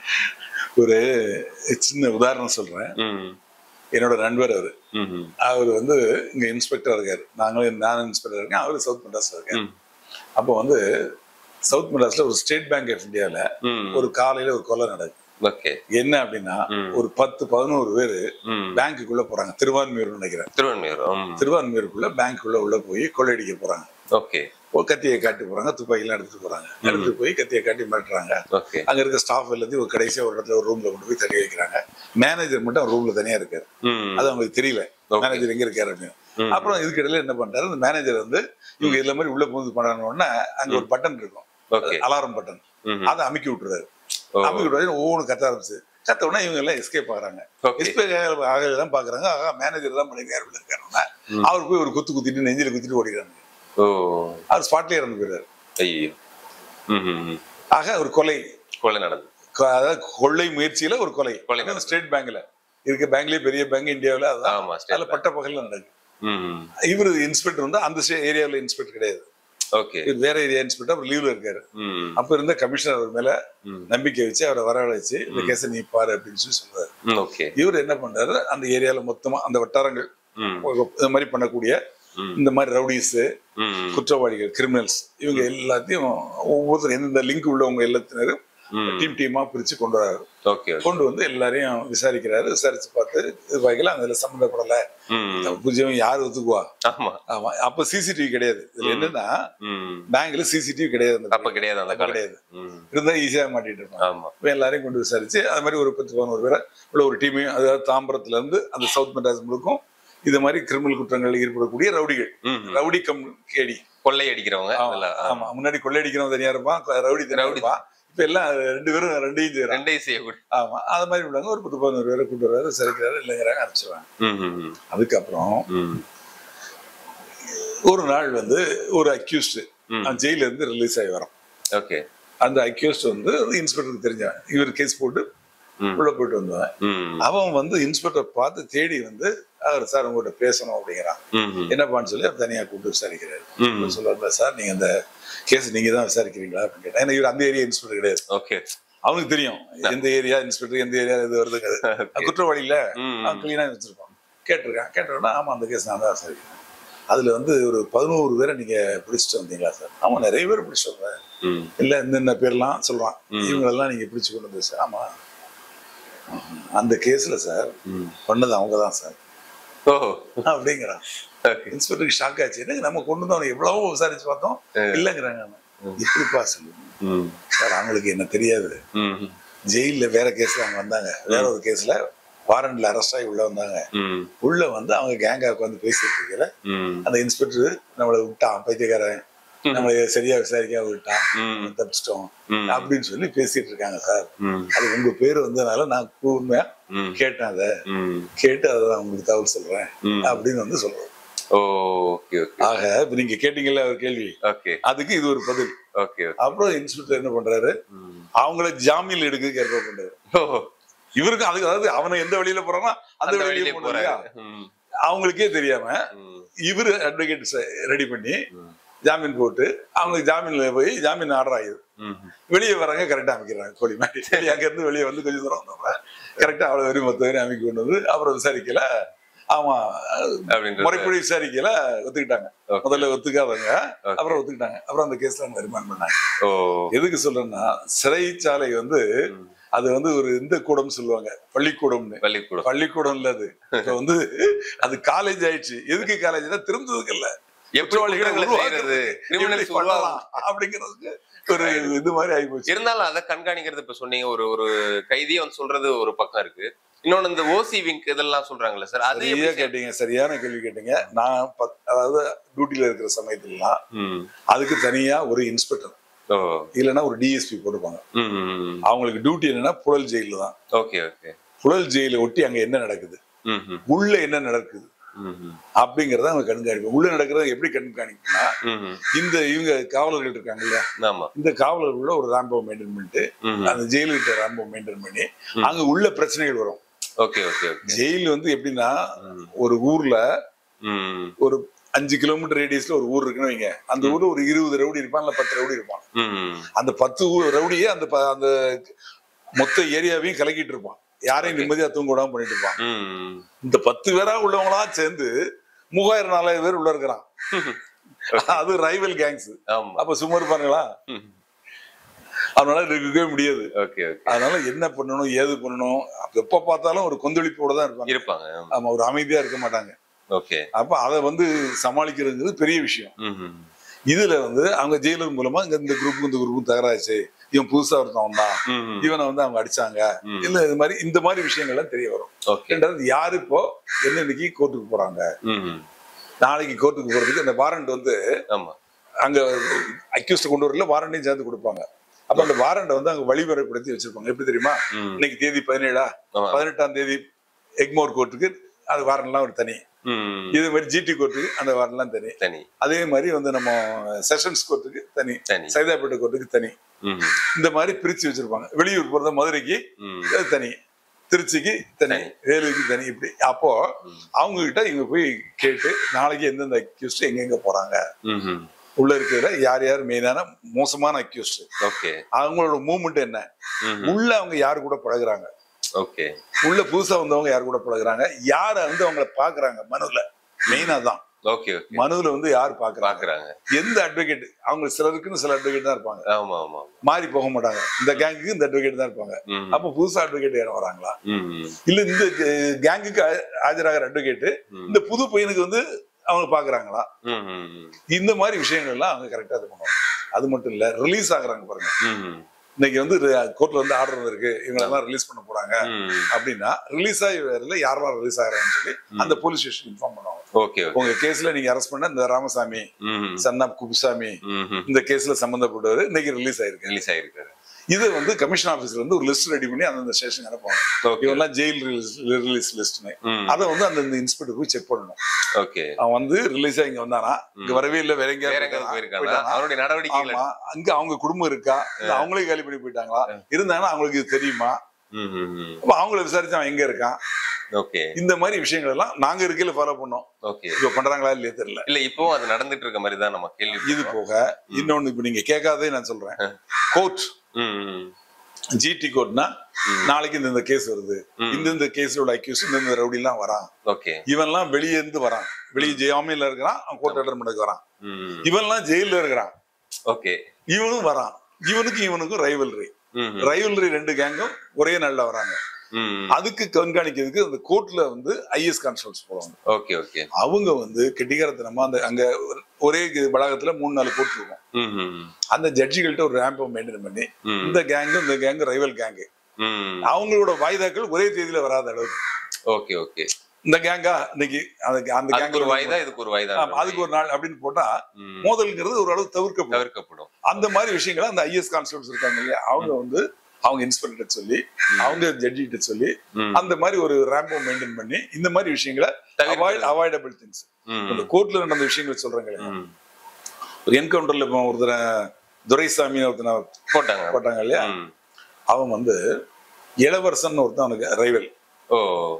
ஒரு சின்ன உதாரணம் சொல்றேன் ம், என்னோட நண்பர் அவரு ம், ம், அவர் வந்து இங்க இன்ஸ்பெக்டர் இருக்காரு நாங்களும் நான் இன்ஸ்பெக்டர் இருக்கேன் அவரு சவுத் மெட்ராஸ்ல இருக்காரு ம், அப்போ வந்து சவுத் மெட்ராஸ்ல ஒரு ஸ்டேட் பேங்க் ஆஃப் இந்தியால ம். ஒரு காலையில ஒரு கொலை நடக்குது ஓகே என்ன அப்படின்னா ம். ஒரு பத்து பதினோரு பேரு ம். பேங்க்குள்ள போறாங்க திருவான்மியூர் நினைக்கிறேன் திருவண்ணூர் ம். திருவான்மியூருக்குள்ள பேங்க்குள்ள உள்ள போய் கொள்ளையடிக்க போறாங்க ஓகே ஒரு கத்தியை காட்டி போறாங்க துப்பாக்கிலாம் எடுத்துட்டு போறாங்க எடுத்துட்டு போய் கத்தியை காட்டி மிரட்டுறாங்க ஓகே அங்க இருக்க ஸ்டாஃப் எல்லாத்தையும் ஒரு கடைசியா ஒரு இடத்துல ஒரு ரூம்ல கொண்டு போய் தள்ளி வைக்கிறாங்க மேனேஜர் மட்டும் ரூம்ல தனியா இருக்காரு ம். அது அவங்களுக்கு தெரியல Okay. மேனேஜர் எங்க இருக்காரு அப்படின்னு ம். அப்புறம் இதுக்கு இடையில என்ன பண்றாரு அந்த மேனேஜர் வந்து இவங்க இதுல மாதிரி உள்ள போகுது பண்ணான உடனே அங்க ஒரு பட்டன் இருக்கும் ஓகே அலாரம் பட்டன் ம். அதை அமுக்கி விட்டுறாரு ஓ. அமுக்கி விட்டுறாரு ஒவ்வொன்று கத்த ஆரம்பிச்சு கத்த உடனே இவங்க எல்லாம் எஸ்கேப் ஆகுறாங்க ஓகே எஸ்கேப் ஆகலாம் பாக்குறாங்க ஆகா மேனேஜர் தான் பண்ணி நேரம் இருக்காருன்னா ம். அவர் போய் ஒரு குத்து குத்திட்டு நெஞ்சில குத்திட்டு ஓடிக்கிறாங்க ஓ அவர் ஸ்பாட்லயே இறந்து போயிடுறாரு ஐயோ ம், ம், ம். ஆக ஒரு கொலை கொலை நடந்து கொ- அதாவது கொள்ளை முயற்சியில ஒரு கொலை கொலை அதுவும் ஸ்டேட் பேங்க்ல இருக்க பேங்க்லயே பெரிய பேங்க் இந்தியாவுல அதுதான் ஆமா அதுல ஸ்டேட் பட்ட பகல்ல நடக்குது ம் இவரு இன்ஸ்பெக்டர் வந்து அந்த ஏரியாவில் இன்ஸ்பெக்டர் கிடையாது ஓகே இவர் வேற ஏரியா இன்ஸ்பெக்டர் அவர் லீவ்ல இருக்காரு ம் அப்ப இருந்த கமிஷனர் அவர் மேல ம் நம்பிக்கை வச்சு அவரை வரவழைச்சு இந்த கேஸை நீ பாரு அப்படின்னு சொல்லி சொல்றாரு ம் ஓகே இவர் என்ன பண்றாரு அந்த ஏரியால மொத்தமா அந்த வட்டாரங்கள் ம் இந்த மாதிரி பண்ணக்கூடிய ம் இந்த மாதிரி ரவுடிஸ் ம் குற்றவாளிகள் கிரிமினல்ஸ் இவங்க எல்லாத்தையும் ஒவ்வொருத்தரும் எந்தெந்த லிங்க் உள்ளவங்க எல்லாத்தினரும் ம் டீம் டீமா பிரிச்சு கொண்டு வராரு ஓகே ஓகே கொண்டு வந்து எல்லாரையும் விசாரிக்கிறாரு விசாரிச்சு பார்த்து இது வகையில அதுல சம்மந்தப்படல ம் பூஜ்யம் யார் ஒத்துக்குவா ஆமா ஆமா அப்ப சிசிடிவி கிடையாது இதுல என்னன்னா ம் பேங்க்ல சிசிடிவி கிடையாது அந்த அப்ப கிடையாது அந்த அப்ப காலம் கிடையாது ம் இருந்தா ஈஸியா மாட்டிட்டு இருப்பாங்க ஆமா இப்ப எல்லாரையும் கொண்டு விசாரிச்சு அது மாதிரி ஒரு பத்து பதினோரு பேரை உள்ள ஒரு டீமையும் அதாவது தாம்பரத்துல இருந்து அந்த சவுத் மெட்ராஸ் முழுக்கும் இது மாதிரி கிரிமினல் குற்றங்கள் ஈடுபடக்கூடிய ரவுடிகள் ம் ம். ரவுடி கம் கேடி கொள்ளை அடிக்கிறவங்க ஆமா, இதெல்லாம் ஆ. ஆமா முன்னாடி கொள்ளையடிக்கிறவன் தனியா இருப்பான் கொ- ரவுடி தனியா ரவுடி. இருப்பான் இப்ப எல்லாம் ரெண்டு பேரும் ரெண்டையும் செய்யறாங்க ரெண்டையும் செய்யக்கூடிய ஆமா அது மாதிரி உள்ளவங்க ஒரு பத்து பதினோரு பேரை கூட்டு வர்றாரு விசாரிக்கிறாரு இல்லைங்கிறாங்க அனுப்பிச்சிடுவாங்க ம் ம் ம் அதுக்கப்புறம் ம் ஒரு நாள் வந்து ஒரு அக்யூஸ்ட் ம். அவன் ஜெயில இருந்து ரிலீஸ் ஆகி வரான் ஓகே அந்த அக்யூஸ்ட் வந்து இன்ஸ்பெக்டருக்கு தெரிஞ்சவன் இவர் கேஸ் போட்டு ம் உள்ள போயிட்டு வந்தவன் ம் அவன் வந்து இன்ஸ்பெக்டர் பார்த்து தேடி வந்து அவர் சார் உங்கள்கிட்ட பேசணும் அப்படிங்கிறான் ம் ம் என்னப்பான்னு சொல்லி அவர் தனியா கூப்பிட்டு விசாரிக்கிறாரு ம் சொல்றாரு சார் நீங்க அந்த கேஸ் நீங்க தான் விசாரிக்கிறீங்களா அப்படின்னு கேட்டேன் ஏன்னா இவர் அந்த ஏரியா இன்ஸ்பெக்டர் கிடையாது ஓகே அவனுக்கு தெரியும் எந்த ஏரியா இன்ஸ்பெக்டர் எந்த ஏரியா இது வருதுங்கிறது Okay. குற்றவாளி இல்ல ம் அவன் கிளீனா வச்சிருப்பான் கேட்டிருக்கான் கேட்டோன்னா ஆமா அந்த கேஸ் நான் தான் விசாரிக்கிறேன் அதுல வந்து ஒரு பதினோரு பேரை நீங்க பிடிச்சிட்டு வந்தீங்களா சார் ஆமா நிறைய பேர் பிடிச்சிட்டு வந்தேன் ம் இல்ல இந்த பேர்லாம் சொல்றான் ம். இவங்களெல்லாம் நீங்க பிடிச்சு கொண்டு வந்து சார் ஆமா அந்த கேஸ்ல சார் ம் பண்ணது அவங்க தான் சார் ஓ அப்படிங்கிறான் ஓகே இன்ஸ்பெக்டருக்கு ஷாக் ஆச்சு என்னங்க நம்ம கொண்டு வந்து அவனை எவ்வளவோ விசாரிச்சு பார்த்தோம் இல்லைங்கிறாங்க அவன். இப்படிப்பா சொல்லுங்க ம் சார் அவங்களுக்கு என்ன தெரியாது ம் ஜெயில்ல வேற கேஸ்ல அவங்க வந்தாங்க வேற ஒரு கேஸ்ல வாரண்ட்ல அரெஸ்ட் ஆகி உள்ள வந்தாங்க ம் உள்ள வந்து அவங்க கேங்கா உட்காந்து பேசிட்டு இருக்கல ம் அந்த இன்ஸ்பெக்டர் நம்மளை விட்டான் பைத்தியக்காரன் நம்மளை சரியா விசாரிக்காம விட்டான் ம் தப்பிச்சிட்டோம் ம் அப்படின்னு சொல்லி பேசிட்டு இருக்காங்க சார் ம் அது உங்க பேர் வந்ததுனால நான் கூர்மையா ம் கேட்டேன் அதை ம் கேட்டு அதை நான் உங்களுக்கு தகவல் சொல்றேன் ம் அப்படின்னு வந்து சொல்றேன் ஓ ஓகே ஓகே ஆக இப்ப நீங்க கேட்டீங்கல்ல ஒரு கேள்வி ஓகே அதுக்கு இது ஒரு பதில் ஓகே அப்புறம் இன்ஸ்பெக்டர் என்ன பண்றாரு ம் அவங்கள ஜாமீன்ல எடுக்கிறதுக்கு ஏற்பாடு பண்றாரு ஓ இவருக்கு அதுக்கு அதாவது அவனை எந்த வழியில போறானோ அந்த அந்த வழியிலே வழியிலே போறாரு போறாரு ம் அவங்களுக்கே தெரியாம ம் இவரு அட்வொகேட் ரெடி பண்ணி ம் ஜாமீன் போட்டு அவங்களுக்கு ஜாமீன்ல போய் ஜாமீன் ஆர்டர் ஆகுது ம் வெளியே வராங்க கரெக்டா அமைக்கிறாங்க கோழி மாதிரி வெளியே அங்க இருந்து வெளியே வந்து கொஞ்சம் தூரம் வந்தவங்க கரெக்டா அவ்வளவு வரையும் மொத்த வரையும் அமைக்க கொண்டு வந்து அப்புறம் விசாரிக்கல ஆமா அப்படின்றது முறைப்படி விசாரிக்கல ஒத்துக்கிட்டாங்க Okay. முதல்ல ஒத்துக்காதவங்க Okay. அப்புறம் ஒத்துக்கிட்டாங்க அப்புறம் அந்த கேஸ்ல அவங்க ரிமாண்ட் பண்ணாங்க ஓ எதுக்கு சொல்றேன்னா சிறைச்சாலை வந்து ம். அது வந்து ஒரு இந்த கூடம் சொல்லுவாங்க பள்ளிக்கூடம்னு பள்ளிக்கூடம் பள்ளிக்கூடம் இல்ல அது இப்ப வந்து அது காலேஜ் ஆயிடுச்சு எதுக்கு காலேஜ்னா திருந்ததுக்கு இல்ல எப்படி குற்றங்களை செய்யறது கிரிமினல்ஸ் எப்படி பண்ணலாம் அப்படிங்கிறதுக்கு ஒரு இது மாதிரி ஆகி போச்சு இருந்தாலும் அதை கண்காணிக்கிறது இப்ப சொன்னீங்க ஒரு ஒரு கைதியே வந்து சொல்றது ஒரு பக்கம் இருக்கு இன்னொன்னு இந்த ஓசி விங்க் இதெல்லாம் சொல்றாங்கல்ல சார் அது சரியா எப்படி கேட்டீங்க சரியான கேள்வி கேட்டீங்க நான் பத்- அதாவது டியூட்டில இருக்கிற சமயத்துலலாம் ம் அதுக்கு தனியா ஒரு இன்ஸ்பெக்டர் ஓ இல்லைன்னா ஒரு டிஎஸ்பி போட்டுப்பாங்க ம் ம் அவங்களுக்கு டியூட்டி என்னன்னா புழல் ஜெயில தான் ஓகே ஓகே புழல் ஜெயில ஒட்டி அங்க என்ன நடக்குது ம் ம் உள்ள என்ன நடக்குது ம், ம், அப்படிங்கறத அவங்க கண்காணிப்பு உள்ள நடக்கிறத எப்படி கண்காணிக்கணும்னா ம், ம். இந்த இவங்க காவலர்கள் இருக்காங்க இல்லையா ஆமா இந்த காவலர்களோட ஒரு ராம்போ மெயின்டைன் பண்ணிட்டு ம், ம். அந்த ஜெயிலுக்கிட்ட ராம்போ மெயின்டைன் பண்ணி அங்க உள்ள பிரச்சனைகள் வரும் ஓகே ஓகே ஓகே ஜெயில் வந்து எப்படின்னா ம், ஒரு ஊர்ல ம், ஒரு அஞ்சு கிலோமீட்டர் ரேடியஸ்ல ஒரு ஊர் இருக்குன்னு வைங்க அந்த ஊர்ல ஒரு இருபது ரவுடி இருப்பான் இல்ல பத்து ரவுடி இருப்பான் ம், அந்த பத்து ஊ- ரவுடியே அந்த ப- அந்த மொத்த ஏரியாவையும் கலக்கிட்டு இருப்பான் யாரையும் நிம்மதியா தூங்க விடாம பண்ணிட்டு இருப்பான் ம். இந்த பத்து பேரா உள்ளவங்களா சேர்ந்து மூவாயிரம் நாலாயிரம் பேர் உள்ள இருக்கிறான் அது ரைவல் கேங்ஸ் ஆமா அப்ப சும்மா இருப்பாங்களா ம். அதனால இருக்கவே முடியாது ஓகே ஓகே அதனால என்ன பண்ணணும் ஏது பண்ணணும் எப்ப பார்த்தாலும் ஒரு கொந்தளிப்போட தான் இருப்பாங்க இருப்பாங்க ஆமா ஒரு அமைதியா இருக்க மாட்டாங்க ஓகே அப்ப அதை வந்து சமாளிக்கிறதுங்கிறது பெரிய விஷயம் ம், ம். இதுல வந்து அவங்க ஜெயிலர் மூலமா இங்க இந்த குரூப்புக்கும் இந்த குரூப்புக்கும் தகராச்சு இவன் புதுசா ஒருத்தன் வந்தான் ம், ம். இவனை வந்து அவங்க அடிச்சாங்க ம். இல்ல இது மாதிரி இந்த மாதிரி விஷயங்கள்லாம் தெரிய வரும் ஓகே ரெண்டாவது யாரு இப்போ என்னன்னைக்கு கோர்ட்டுக்கு போறாங்க ம், ம். நாளைக்கு கோர்ட்டுக்கு போறதுக்கு அந்த வாரண்ட் வந்து ஆமா அங்க அக்யூஸ்ட் கொண்டு வரல வாரண்டையும் சேர்ந்து கொடுப்பாங்க அப்ப அந்த வாரண்டை வந்து அங்க வழிமுறைப்படுத்தி வச்சிருப்பாங்க எப்படி தெரியுமா ம். இன்னைக்கு தேதி பதினேழா ஆமா பதினெட்டாம் தேதி எக்மோர் கோர்ட்டுக்கு அது வாரண்ட்லாம் ஒரு தனி ம். இதே மாதிரி ஜிடி கோர்ட்டுக்கு அந்த வாரண்ட்லாம் தனி தனி அதே மாதிரி வந்து நம்ம செஷன்ஸ் கோர்ட்டுக்கு தனி தனி சைதாப்பேட்டை கோர்ட்டுக்கு தனி ம், இந்த மாதிரி பிரிச்சு வச்சிருப்பாங்க வெளியூர் போறத மதுரைக்கு ம். அது தனி திருச்சிக்கு தனி தனி. வேலூருக்கு தனி இப்படி அப்போ ம். அவங்க கிட்ட இங்க போய் கேட்டு நாளைக்கு எந்தெந்த அக்யூஸ்ட் எங்கெங்க போறாங்க ம், ம். உள்ள இருக்கிற யார் யார் மெயினான மோசமான அக்யூஸ்ட் ஓகே அவங்களோட மூவ்மெண்ட் என்ன ம், ம். உள்ள அவங்க யாரு கூட பழகுறாங்க ஓகே உள்ள புதுசா வந்தவங்க யார் கூட பழகுறாங்க யார வந்து அவங்கள பாக்குறாங்க மனுல மெயினா தான் ஓகே ஓகே மனுல வந்து யார் பாக்குறாங்க பாக்குறாங்க எந்த அட்வொகேட் அவங்க சிலருக்குன்னு சில அட்வொகேட் தான் இருப்பாங்க ஆமா ஆமா மாறி போக மாட்டாங்க இந்த கேங்குக்கு இந்த அட்வொகேட் தான் இருப்பாங்க ம், அப்ப புதுசா அட்வொகேட் யாரும் வராங்களா ம், ம். இல்ல இந்த கேங்குக்கு ஆஜராகிற அட்வொகேட் ம். இந்த புது பையனுக்கு வந்து அவங்க பாக்குறாங்களா ம், ம், ம். இந்த மாதிரி விஷயங்கள் எல்லாம் அவங்க கரெக்டா இது பண்ணுவாங்க அது மட்டும் இல்ல ரிலீஸ் ஆகுறாங்க பாருங்க ம், ம். இன்னைக்கு வந்து கோர்ட்ல வந்து ஆர்டர் வந்திருக்கு இவங்களெல்லாம் ரிலீஸ் பண்ண போறாங்க ம். அப்படின்னா ரிலீஸ் ஆகி வரல யாரெல்லாம் ரிலீஸ் ஆகுறாங்கன்னு சொல்லி அந்த போலீஸ் ஸ்டேஷன் இன்ஃபார்ம் பண்ணுவாங்க ஓகே ஓகே உங்க கேஸ்ல நீங்க அரெஸ்ட் பண்ண இந்த ராமசாமி ம், சன்னா குப்புசாமி ம், ம். இந்த கேஸ்ல சம்பந்தப்பட்டவர் இன்னைக்கு ரிலீஸ் ஆயிருக்கு ரிலீஸ் ஆயிருக்காரு இது வந்து கமிஷன் ஆபீஸ்ல இருந்து ஒரு லிஸ்ட் ரெடி பண்ணி அந்தந்த ஸ்டேஷன் அனுப்புவாங்க ஓகே இவெல்லாம் ஜெயில் ரிலீஸ் லிஸ்ட்னு ம். அதை வந்து அந்த இன்ஸ்பெக்டர் போய் செக் பண்ணணும் ஓகே அவன் வந்து ரிலீஸ் ஆகி இங்க வந்தானா இங்க வரவே இல்லை வேற எங்கேயாவது வேற எங்க போயிருக்காங்க போயிட்டானா? அவருடைய நடவடிக்கைகள் ஆமா அங்க அவங்க குடும்பம் இருக்கா இல்ல அவங்களே காலி பண்ணி போயிட்டாங்களா இருந்தாங்கன்னா அவங்களுக்கு இது தெரியுமா ம், ம், ம். அப்ப அவங்கள விசாரிச்சு அவன் எங்க இருக்கான் ஓகே இந்த மாதிரி விஷயங்கள் எல்லாம் நாங்க இருக்கையில ஃபாலோ பண்ணோம் ஓகே இப்ப பண்றாங்களா இல்லையா தெரியல இல்ல இப்போ அது நடந்துட்டு இருக்க மாதிரி தான் நம்ம கேள்வி இது போக இன்னொன்னு இப்ப நீங்க கேட்காதே நான் சொல்றேன் கோர்ட் ம், ம். ஜிடி கோர்ட்னா நாளைக்கு இந்த இந்த கேஸ் வருது இந்த இந்த கேஸ்ல உள்ள அக்யூஸ் இந்த இந்த ரவுடி எல்லாம் வரான் ஓகே இவன்லாம் வெளியே இருந்து வரான் வெளியே ஜாமீன்ல இருக்கிறான் அவன் கோர்ட் அட்டன் பண்ணக்கு வரான் ம், இவன்லாம் ஜெயில இருக்கிறான் ஓகே இவனும் வரான் இவனுக்கும் இவனுக்கும் ரைவல்ரி ம், ரைவல்ரி ரெண்டு கேங்கும் ஒரே நாள்ல வராங்க ம். அதுக்கு கண்காணிக்கிறதுக்கு அந்த கோர்ட்ல வந்து ஐஎஸ் கான்ஸ்டபிள்ஸ் போவாங்க ஓகே ஓகே அவங்க வந்து கெட்டிக்காரத்தனமா அந்த அங்க ஒரு- ஒரே இது வளாகத்துல மூணு நாலு கோர்ட் இருக்கும் ம், ம், அந்த ஜட்ஜிகள்ட்ட ஒரு ரேம்பை மெயின்டைன் பண்ணி ம். இந்த கேங்கு இந்த கேங்கு ரைவல் கேங்கு ம். அவங்களோட வாய்தாக்கள் ஒரே தேதியில வராத அளவுக்கு ஓகே ஓகே இந்த கேங்கா இன்னைக்கு அந்த அந்த அதுக்கு கேங்கு ஒரு வாய்தா இதுக்கு ஒரு வாய்தா அதுக்கு ஒரு நாள் அப்படின்னு போட்டா ம். மோதல்ங்கிறது ஓரளவு தவிர்க்கப்படும் தவிர்க்கப்படும் அந்த மாதிரி விஷயங்களை அந்த ஐஎஸ் கான்ஸ்டபிள்ஸ் இருக்காங்க இல்லையா அவங்க வந்து அவங்க இன்ஸ்பெக்டர் சொல்லி அவங்க ஜட்ஜி கிட்ட சொல்லி ம். அந்த மாதிரி ஒரு ரேம்போ மெயின்டைன் பண்ணி இந்த மாதிரி விஷயங்களை தவிர்க்கிறது. அவாய்ட் அவாய்டபிள் திங்ஸ் ம், இந்த கோர்ட்ல நடந்த விஷயங்கள் சொல்றாங்க இல்லையா ம். ஒரு என்கவுண்டர்ல இப்போ ஒருத்தனை துரைசாமின்னு ஒருத்தனை போட்டாங்க போட்டாங்க இல்லையா ம். அவன் வந்து இளவரசன் ஒருத்தன் அவனுக்கு ரைவல் ஓ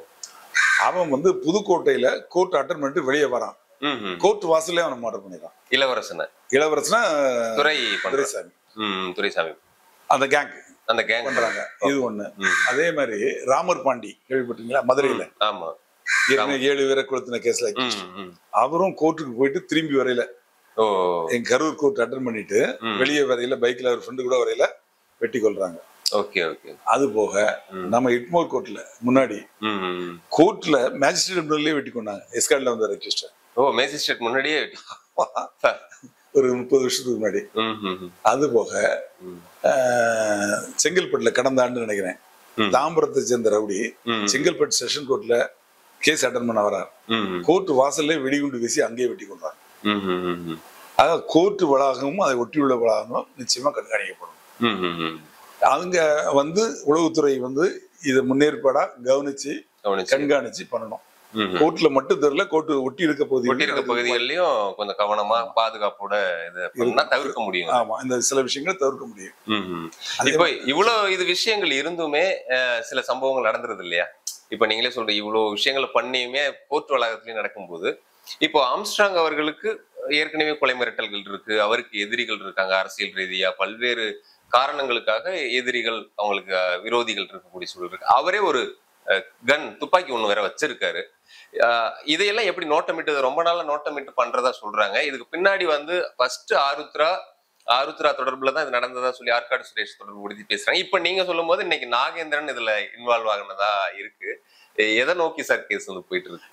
அவன் வந்து புதுக்கோட்டையில கோர்ட் அட்டன் பண்ணிட்டு வெளியே வரான் ம், ம். கோர்ட் வாசல்லே அவனை மர்டர் பண்ணிடுறான் இளவரசனை இளவரசனா துறை பண்ற துரைசாமி ம் துரைசாமி அந்த கேங் அந்த கேங் பண்றாங்க இது ஒண்ணு ம். அதே மாதிரி ராமர் பாண்டி கேள்விப்பட்டீங்களா மதுரையில ஆமா ஏற்கனவே ஏழு பேரை கொளுத்தின கேஸ்ல ம், ம். அவரும் கோர்ட்டுக்கு போயிட்டு திரும்பி வரையில ஓ என் கரூர் கோர்ட் அட்டன் பண்ணிட்டு ம். வெளியே வரையில பைக்ல ஒரு ஃப்ரெண்டு கூட வரையில வெட்டி கொள்றாங்க ஓகே ஓகே அது போக ம். நம்ம இட்மோர் கோர்ட்ல முன்னாடி ம், ம். கோர்ட்ல மேஜிஸ்ட்ரேட் முன்னாடியே வெட்டி கொண்டாங்க எஸ்கார்ட்ல வந்த ரெஜிஸ்டர் ஓ மேஜிஸ்ட்ரேட் முன்னாடியே ஒரு முப்பது வருஷத்துக்கு முன்னாடி ம், ம், ம். அது போக ம். ஆஹ், செங்கல்பட்டுல கடந்த ஆண்டு நினைக்கிறேன் ம். தாம்பரத்தை சேர்ந்த ரவுடி ம். செங்கல்பட்டு செஷன் கோர்ட்ல கேஸ் அட்டன் பண்ண வரார் ம், ம். கோர்ட் வாசல்ல வெடிகுண்டு வீசி அங்கேயே வெட்டி கொண்டாங்க ம், ம், ம், ம். ஆக கோர்ட் வளாகமும் அதை ஒட்டியுள்ள வளாகமும் நிச்சயமா கண்காணிக்கப்படும் ம், ம், ம். அவங்க வந்து உளவுத்துறை வந்து இதை முன்னேற்பாடா கவனிச்சு கவனிச்சு கண்காணிச்சு பண்ணணும் ம்ஹும். கோர்ட்ல மட்டும் தெரியல கோர்ட்டு ஒட்டி இருக்க ஒட்டி இருக்க பகுதி பகுதிகள்லயும் கொஞ்சம் கவனமா பாதுகாப்போட இது பண்ணா தவிர்க்க முடியும் ஆமா இந்த சில விஷயங்களை தவிர்க்க முடியும் ம்ஹும். அதே இப்போ இவ்வளவு இது விஷயங்கள் இருந்துமே அஹ், சில சம்பவங்கள் நடந்துருது இல்லையா இப்ப நீங்களே சொல்ற இவ்வளவு விஷயங்களை பண்ணியுமே கோர்ட் வளாகத்திலயும் நடக்கும்போது இப்போ ஆம்ஸ்ட்ராங் அவர்களுக்கு ஏற்கனவே கொலை மிரட்டல்கள் இருக்கு அவருக்கு எதிரிகள் இருக்காங்க அரசியல் ரீதியா பல்வேறு காரணங்களுக்காக எதிரிகள் அவங்களுக்கு அஹ், விரோதிகள் இருக்கக்கூடிய சூழல் இருக்கு அவரே ஒரு கன் துப்பாக்கி ஒண்ணு வேற வச்சிருக்காரு அஹ், இதையெல்லாம் எப்படி நோட்டமிட்டு ரொம்ப நாளா நோட்டமிட்டு பண்றதா சொல்றாங்க இதுக்கு பின்னாடி வந்து ஃபர்ஸ்ட் ஆருத்ரா ஆருத்ரா தொடர்புல தான் இது நடந்ததா சொல்லி ஆற்காடு சுரேஷ் தொடர்பு உறுதி பேசுறாங்க இப்ப நீங்க சொல்லும் போது இன்னைக்கு நாகேந்திரன் இதுல இன்வால்வ் ஆகினதா இருக்கு எ- எதை நோக்கி சார் கேஸ் வந்து போயிட்டு இருக்கு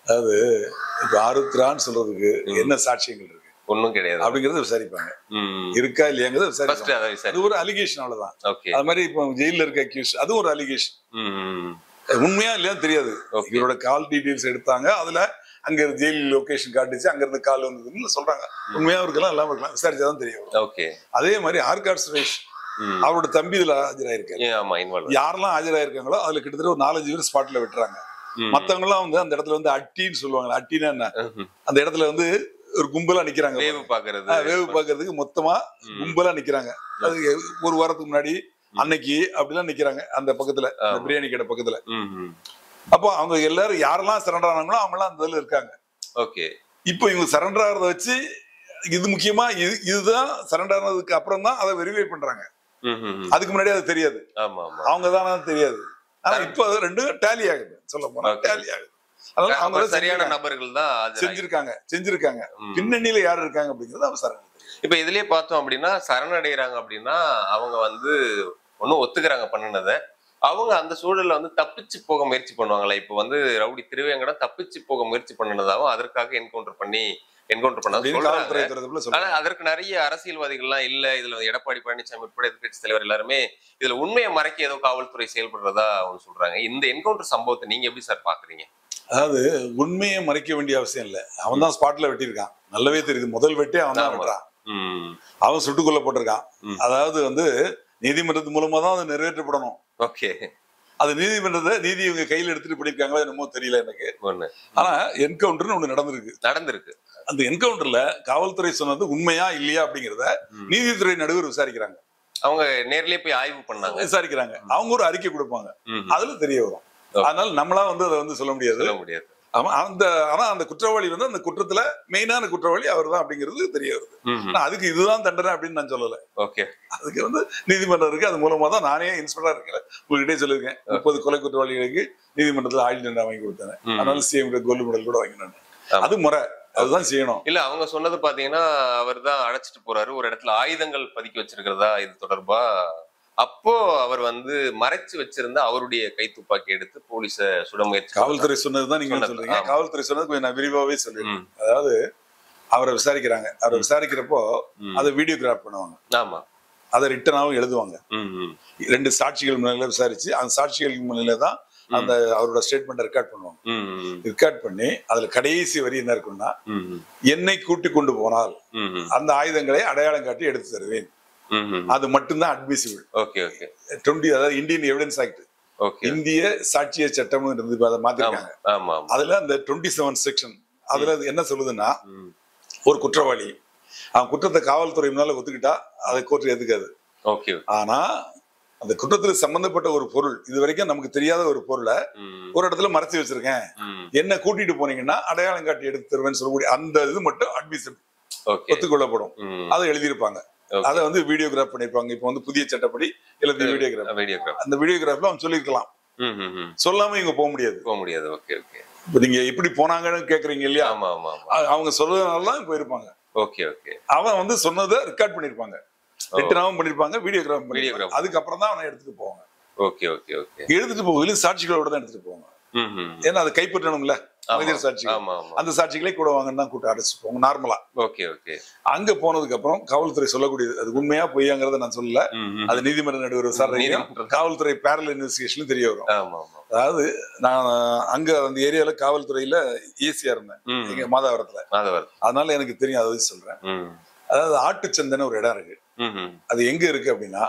இப்ப ஆருத்ரான்னு சொல்றதுக்கு என்ன சாட்சியங்கள் இருக்கு ஒண்ணும் கிடையாது அப்படிங்கறத விசாரிப்பாங்க ம் இருக்கா இல்லையாங்கிறத ஃபர்ஸ்ட் விசாரிப்பாங்க அதை சரி அது ஒரு அலிகேஷன் அவ்வளவுதான் ஓகே அது மாதிரி இப்போ ஜெயில இருக்க அக்யூஸ் அதுவும் ஒரு அலிகேஷன் ம் உண்மையா இல்லையான்னு தெரியாது ஓகே இவரோட கால் டீடைல்ஸ் எடுத்தாங்க அதுல அங்க இருந்து ஜெயில் லொகேஷன் காட்டுச்சு அங்க இருந்து கால் வந்ததுன்னு சொல்றாங்க உண்மையா இருக்கலாம் எல்லாம் இருக்கலாம் விசாரிச்சாதான் தெரியும் ஓகே அதே மாதிரி ஆர்காட் சுரேஷ் ம் அவரோட தம்பி இதுல ஆஜராயிருக்காரு ஏன் ஆமா இன்வால்வ் யாரெல்லாம் ஆஜராயிருக்காங்களோ அதுல கிட்டத்தட்ட ஒரு நாலஞ்சு பேர் ஸ்பாட்ல விட்டுறாங்க மத்தவங்க எல்லாம் வந்து அந்த இடத்துல வந்து அட்டின்னு சொல்லுவாங்க அட்டின்னா என்ன அந்த இடத்துல வந்து ஒரு கும்பலா நிக்கிறாங்க வேவு பாருங்க. பாக்குறது ஆ, வேவு பாக்குறதுக்கு மொத்தமா ம். கும்பலா நிக்கிறாங்க அது ஒரு வாரத்துக்கு முன்னாடி அன்னைக்கு அப்படிலாம் நிக்கிறாங்க அந்த பக்கத்துல அந்த ஆமா. பிரியாணி கடை பக்கத்துல ம் ம் அப்போ அவங்க எல்லாரும் யாரெல்லாம் சரண்டர் ஆனாங்களோ அவங்க எல்லாம் அந்த இதுல இருக்காங்க ஓகே இப்போ இவங்க சரண்டர் ஆகிறத வச்சு இது முக்கியமா இது இதுதான் சரண்டர் ஆனதுக்கு அப்புறம் தான் அதை வெரிஃபை பண்றாங்க ம் ம் ம். அதுக்கு முன்னாடி அது தெரியாது ஆமா ஆமா அவங்க தானே தெரியாது ஆனா இப்போ அது ரெண்டும் டேலி ஆகுது சொல்ல போனா Okay. டேலி ஆகுது அதனால அவங்க அப்ப தான் சரியான செஞ்சிருக்காங்க. நபர்கள் தான் ஆஜராகி- செஞ்சிருக்காங்க செஞ்சிருக்காங்க ம். பின்னணியில யார் இருக்காங்க அப்படிங்கறது அவங்க சரண் இப்ப இதுலயே பார்த்தோம் அப்படின்னா சரணடைறாங்க அப்படின்னா அவங்க வந்து ஒன்னும் ஒத்துக்கிறாங்க பண்ணுனதை அவங்க அந்த சூழல்ல வந்து தப்பிச்சு போக முயற்சி பண்ணுவாங்களா இப்ப வந்து ரவுடி திருவேங்கடம் தப்பிச்சு போக முயற்சி பண்ணினதாகவும் அதற்காக என்கவுண்டர் பண்ணி என்கவுண்டர் பண்ண அப்படின்னு சொல்றாங்க காவல்துறை தரப்புல ஆனா சொல்றாங்க அதற்கு நிறைய அரசியல்வாதிகள்லாம் இல்ல இதுல வந்து எடப்பாடி பழனிசாமி உட்பட எதிர்க்கட்சி தலைவர் எல்லாருமே இதுல உண்மையை மறைக்க ஏதோ காவல்துறை செயல்படுறதா அவங்க சொல்றாங்க இந்த என்கவுண்டர் சம்பவத்தை நீங்க எப்படி சார் பாக்குறீங்க அதாவது உண்மையை மறைக்க வேண்டிய அவசியம் இல்ல அவன் தான் ஸ்பாட்ல வெட்டியிருக்கான் நல்லாவே தெரியுது முதல் வெட்டே அவன் தான் ஆமா. வெட்டுறான் ம் அவன் சுட்டுக் கொல்லப்பட்டிருக்கான் ம். அதாவது வந்து நீதிமன்றத்து மூலமா தான் அது நிறைவேற்றப்படணும் ஓகே அது நீதிமன்றத்தை நீதி இவங்க கையில எடுத்துட்டு பண்ணிருக்காங்களோ என்னமோ தெரியல எனக்கு ஒண்ணு ஆனா என்கவுண்டர்னு ஒண்ணு நடந்திருக்கு நடந்திருக்கு அந்த என்கவுண்டர்ல காவல்துறை சொன்னது உண்மையா இல்லையா அப்படிங்கறத ம். நீதித்துறை நடுவர் விசாரிக்கிறாங்க அவங்க நேர்லயே போய் ஆய்வு பண்ணாங்க விசாரிக்கிறாங்க அவங்க ஒரு அறிக்கை கொடுப்பாங்க ம் அதுல தெரிய வரும் Okay. அதனால நம்மளா வந்து அதை வந்து சொல்ல முடியாது சொல்ல முடியாது ஆமா அந்த ஆனா அந்த குற்றவாளி வந்து அந்த குற்றத்துல மெயினான குற்றவாளி அவர்தான் அப்படிங்கிறது தெரிய வருது ம் ஆனா அதுக்கு இதுதான் தண்டனை அப்படின்னு நான் சொல்லல ஓகே அதுக்கு வந்து நீதிமன்றம் இருக்கு அது மூலமா தான் நானே இன்ஸ்பெக்டர் இருக்கேன் உங்ககிட்டே சொல்லியிருக்கேன் முப்பது கொலை குற்றவாளிகளுக்கு நீதிமன்றத்துல ஆயுள் தண்டனை வாங்கி கொடுத்தேன் ம். அதனால சிஎம் கோல்டு மெடல் கூட வாங்கினேன் ஆமா. அது முறை அதுதான் செய்யணும் இல்ல அவங்க சொன்னது பாத்தீங்கன்னா அவர் தான் அழைச்சிட்டு போறாரு ஒரு இடத்துல ஆயுதங்கள் பதுக்கி வச்சிருக்கிறதா இது தொடர்பா அப்போ அவர் வந்து மறைச்சு வச்சிருந்த அவருடைய கை துப்பாக்கி எடுத்து போலீஸ சுட முயற்சி காவல்துறை சொன்னதுதான் நீங்க சொன்னது, சொல்றீங்க ஆமா. காவல்துறை சொன்னது கொஞ்சம் நான் விரிவாவே சொல்லிடுறேன் ம், அதாவது அவரை விசாரிக்கிறாங்க அவரை விசாரிக்கிறப்போ ம். அதை வீடியோகிராஃப் பண்ணுவாங்க ஆமா அதை ரிட்டனாவும் எழுதுவாங்க ம், ம், ரெண்டு சாட்சிகள் முன்னிலையில விசாரிச்சு அந்த சாட்சிகள் முன்னிலையில தான் அந்த அவரோட ஸ்டேட்மெண்ட் ரெக்கார்ட் பண்ணுவாங்க ம், ம், ரெக்கார்ட் பண்ணி அதுல கடைசி வரி என்ன இருக்குன்னா ம், ம், என்னை கூட்டி கொண்டு போனால் ம், ம், அந்த ஆயுதங்களை அடையாளம் காட்டி எடுத்து தருவேன் ம், ம். அது மட்டும்தான் அட்மிசிபிள் ஓகே ஓகே டுவெண்ட்டி அதாவது இந்தியன் எவிடன்ஸ் ஆக்ட் ஓகே இந்திய சாட்சிய சட்டம் இருந்து அதை ஆமா மாத்திருக்காங்க ஆமா ஆமா அதுல அந்த டுவெண்ட்டி செவன் செக்ஷன் அதுல அது என்ன சொல்லுதுன்னா ம், ஒரு குற்றவாளி அவன் குற்றத்தை காவல்துறை முன்னால ஒத்துக்கிட்டா அதை கோர்ட்டு எதுக்காது ஓகே ஆனா அந்த குற்றத்துல சம்பந்தப்பட்ட ஒரு பொருள் இது வரைக்கும் நமக்கு தெரியாத ஒரு பொருளை ம், ஒரு இடத்துல மறைச்சு வச்சிருக்கேன் ம், என்ன கூட்டிட்டு போனீங்கன்னா அடையாளம் காட்டி எடுத்து தருவேன்னு சொல்லக்கூடிய அந்த இது மட்டும் அட்மிஷன் ஓகே ஒத்துக்கொள்ளப்படும் ம், அதை எழுதியிருப்பாங்க Okay. அதை வந்து வீடியோகிராஃப் பண்ணிருப்பாங்க இப்போ வந்து புதிய சட்டப்படி எல்லாத்தையும் வீடியோகிராஃப் வீடியோகிராஃப் அந்த வீடியோகிராஃப்ல அவன் சொல்லியிருக்கலாம் ம், ம், ம். சொல்லாம இவங்க போக முடியாது போக முடியாது ஓகே ஓகே இப்போ நீங்க எப்படி போனாங்கன்னு கேக்குறீங்க இல்லையா ஆமா ஆமா ஆமா அ- அவங்க சொல்றதுனால தான் போயிருப்பாங்க ஓகே ஓகே அவன் வந்து சொன்னதை ரெக்கார்ட் பண்ணிருப்பாங்க ரிட்டனாவும் பண்ணிருப்பாங்க வீடியோகிராஃப் பண்ணிருப்பாங்க Videograph. அதுக்கப்புறம் தான் அவனை எடுத்துட்டு போவாங்க ஓகே ஓகே ஓகே எடுத்துட்டு போகல சாட்சிகளோட தான் எடுத்துட்டு போவாங்க ம், ம். ஏன்னா அதை கைப்பற்றணும்ல ஆமா, மனிதர் சாட்சிகள் ஆமா ஆமா அந்த சாட்சிகளை கூட வாங்கன்னு தான் கூட்ட அடைச்சு போவாங்க நார்மலா ஓகே ஓகே அங்க போனதுக்கு அப்புறம் காவல்துறை சொல்லக்கூடியது அது உண்மையா பொய்யாங்கிறத நான் சொல்லல ம், ம். அது நீதிமன்ற நடுவர் விசாரணையும் நீதிமன்றம். காவல்துறை பேரல் இன்வெஸ்டிகேஷனும் தெரிய வரும் ஆமா ஆமா அதாவது நான் அங்க அந்த ஏரியால காவல்துறையில ஈஸியா இருந்தேன் ம், எங்க மாதாவரத்துல மாதவர் அதனால எனக்கு தெரியும் அதை வச்சு சொல்றேன் ம், அதாவது ஆட்டுச்சந்தைன்னு ஒரு இடம் இருக்கு ம், ம். அது எங்க இருக்கு அப்படின்னா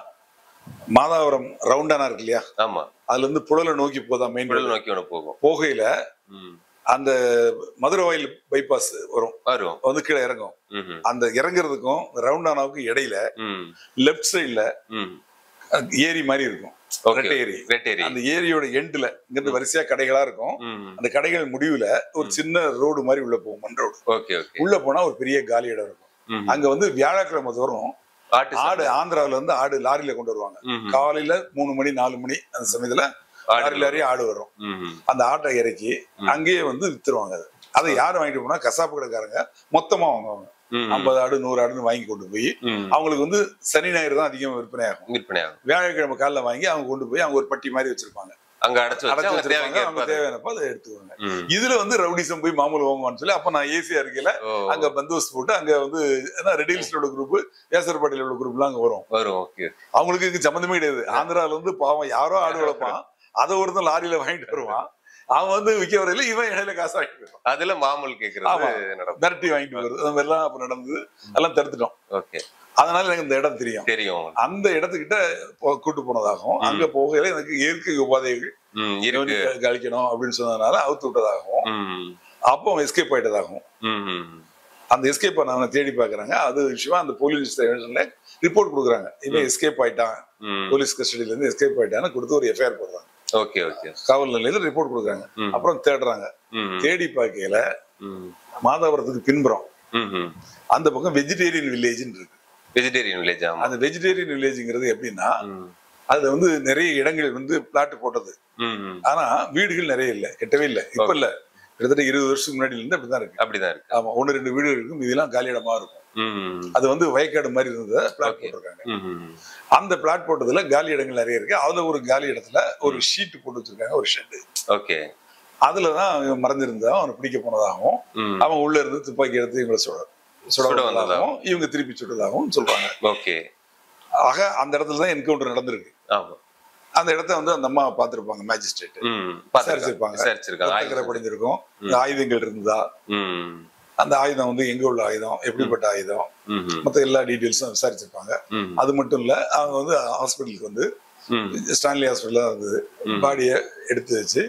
மாதாவரம் ரவுண்டானா இருக்கு இல்லையா ஆமா அதுல இருந்து புழலை நோக்கி போதா மெயின் குடல் நோக்கி ஒண்ணு போகும் போகையில ம், அந்த மதுரை வாயில் பைபாஸ் வரும் வரும் வந்து கீழே இறங்கும் ம்ஹும். அந்த இறங்குறதுக்கும் ரவுண்டானாவுக்கும் இடையில ம் லெஃப்ட் சைடுல ம் ஏரி மாதிரி இருக்கும் ஓகே ரெட்டை ஏரி ரெட் ஏரி அந்த ஏரியோட எண்டுல இங்கிருந்து வரிசையா கடைகளா இருக்கும் ம் அந்த கடைகள் முடிவுல ஒரு சின்ன ரோடு மாதிரி உள்ள போகும் மண் ரோடு ஓகே ஓகே உள்ள போனா ஒரு பெரிய காலி இடம் இருக்கும் ம் அங்க வந்து வியாழக்கிழமை தோறும் ஆட்டு ஆடு ஆந்திராவுல இருந்து ஆடு லாரியில கொண்டு வருவாங்க ம் காலையில மூணு மணி நாலு மணி அந்த சமயத்துல லாரி ஆடு லாரி ஆடு வரும் ம் அந்த ஆட்டை இறக்கி அங்கேயே வந்து வித்துருவாங்க அது அதை யார் வாங்கிட்டு போனா கசாப்பு கடைக்காரங்க மொத்தமா வாங்குவாங்க ம் ஐம்பது ஆடு நூறு ஆடுன்னு வாங்கி கொண்டு போய் ம் அவங்களுக்கு வந்து சனி ஞாயிறு தான் அதிகம் விற்பனை ஆகும் விற்பனை ஆகும் வியாழக்கிழமை காலைல வாங்கி அவங்க கொண்டு போய் அவங்க ஒரு பட்டி மாதிரி வச்சிருப்பாங்க அங்க அடைச்சு வச்சு அடைச்சு அவங்க வச்சிருப்பாங்க தேவைக்கு அவங்க ஏற்ப தேவையானப்ப அதை எடுத்துக்குவாங்க ம் இதுல வந்து ரவுடிசம் போய் மாமூல் வாங்குவான்னு சொல்லி அப்ப நான் ஏசியா இருக்கையில ஓ அங்க பந்தோஸ்து போட்டு அங்க வந்து ரெடில்ஸ்லோட குரூப் வேசர்பாட்டியோட குரூப்லாம் அங்க வரும் வரும் ஓகே அவங்களுக்கு இதுக்கு சம்மந்தமே கிடையாது ஆந்திரால இருந்து பாவம் யாரோ ஆடு வளர்ப்பான் அதை ஒருத்தன் லாரியில வாங்கிட்டு வருவான் அவன் வந்து விற்க வரையில இவன் இடையில காசு வாங்கிட்டு வருவான் அதுல மாமூல் கேக்குறது ஆமா. நடக்கும் மிரட்டி வாங்கிட்டு வருது அந்த மாதிரிலாம் அப்ப நடந்தது எல்லாம் தடுத்துட்டோம் ஓகே அதனால எனக்கு இந்த இடம் தெரியும் தெரியும் அந்த இடத்துக்கிட்ட போ- கூட்டு போனதாகவும் அங்க போகையில எனக்கு இயற்கை உபாதைகள் ம் இருக்கு கவனி- கழிக்கணும் அப்படின்னு சொன்னதுனால அவுத்து விட்டதாகவும் ம் அப்போ அவன் எஸ்கேப் ஆயிட்டதாகவும் ம் ம் அந்த எஸ்கேப் பண்ணவனை தேடி பாக்குறாங்க அது விஷயமா அந்த போலீஸ் ஸ்டேஷன்ல ரிப்போர்ட் கொடுக்குறாங்க இவன் எஸ்கேப் ஆயிட்டான் ம் போலீஸ் கஸ்டடியில இருந்து எஸ்கேப் ஆயிட்டான்னு கொடுத்து ஒரு எஃப்ஐஆர் போடுறாங்க ஓகே ஓகே காவல் நிலையத்துல ரிப்போர்ட் கொடுக்குறாங்க ம். அப்புறம் தேடுறாங்க ம் தேடி பார்க்கையில ம் மாதாபுரத்துக்கு பின்புறம் ம் ம் அந்த பக்கம் வெஜிடேரியன் வில்லேஜ்னு இருக்கு வெஜிடேரியன் வில்லேஜ் ஆமா அந்த வெஜிடேரியன் வில்லேஜ்ங்கிறது எப்படின்னா ம் அதுல வந்து நிறைய இடங்கள் வந்து பிளாட் போட்டது ம் ம் ஆனா வீடுகள் நிறைய இல்ல கெட்டவே இல்ல இப்ப இல்ல கிட்டத்தட்ட இருபது வருஷத்துக்கு முன்னாடி இருந்து அப்படிதான் இருக்கு அப்படிதான் இருக்கு ஆமா ஒன்னு ரெண்டு வீடு இருக்கும் இதெல்லாம் காலி இடமா இருக்கும் ம் அது வந்து வயக்காடு மாதிரி இருந்ததை பிளாட் Okay. போட்டிருக்காங்க ம் ம் அந்த பிளாட் போட்டதுல காலி இடங்கள் நிறைய இருக்கு அதுல ஒரு காலி இடத்துல ஒரு ஷீட் போட்டு வச்சிருக்காங்க ஒரு ஷெட் ஓகே அதுலதான் அவன் மறந்திருந்தா அவனை பிடிக்க போனதாகவும் ம் அவன் உள்ள இருந்து துப்பாக்கி எடுத்து இவங்களை சுட சுட சுட வந்ததாகவும் இவங்க திருப்பி சுட்டதாகவும் சொல்றாங்க ஓகே ஆக அந்த இடத்துல தான் என்கவுண்டர் நடந்திருக்கு ஆமா அந்த இடத்த வந்து அந்த அம்மா பார்த்திருப்பாங்க மேஜிஸ்ட்ரேட் ம் விசாரிச்சிருப்பாங்க. விசாரிச்சிருக்காங்க ரத்தக்கரை ஆயுதம். படிஞ்சிருக்கும் இந்த ஆயுதங்கள் இருந்ததா ம் அந்த ஆயுதம் வந்து எங்க உள்ள ஆயுதம் எப்படிப்பட்ட ஆயுதம் ம் ம் மத்த எல்லா டீட்டெயில்ஸும் விசாரிச்சிருப்பாங்க ம் அது மட்டும் இல்ல அவங்க வந்து ஹாஸ்பிட்டலுக்கு வந்து ம் ஸ்டான்லி ஹாஸ்பிட்டல் இருந்தது ம். பாடியை எடுத்து வச்சு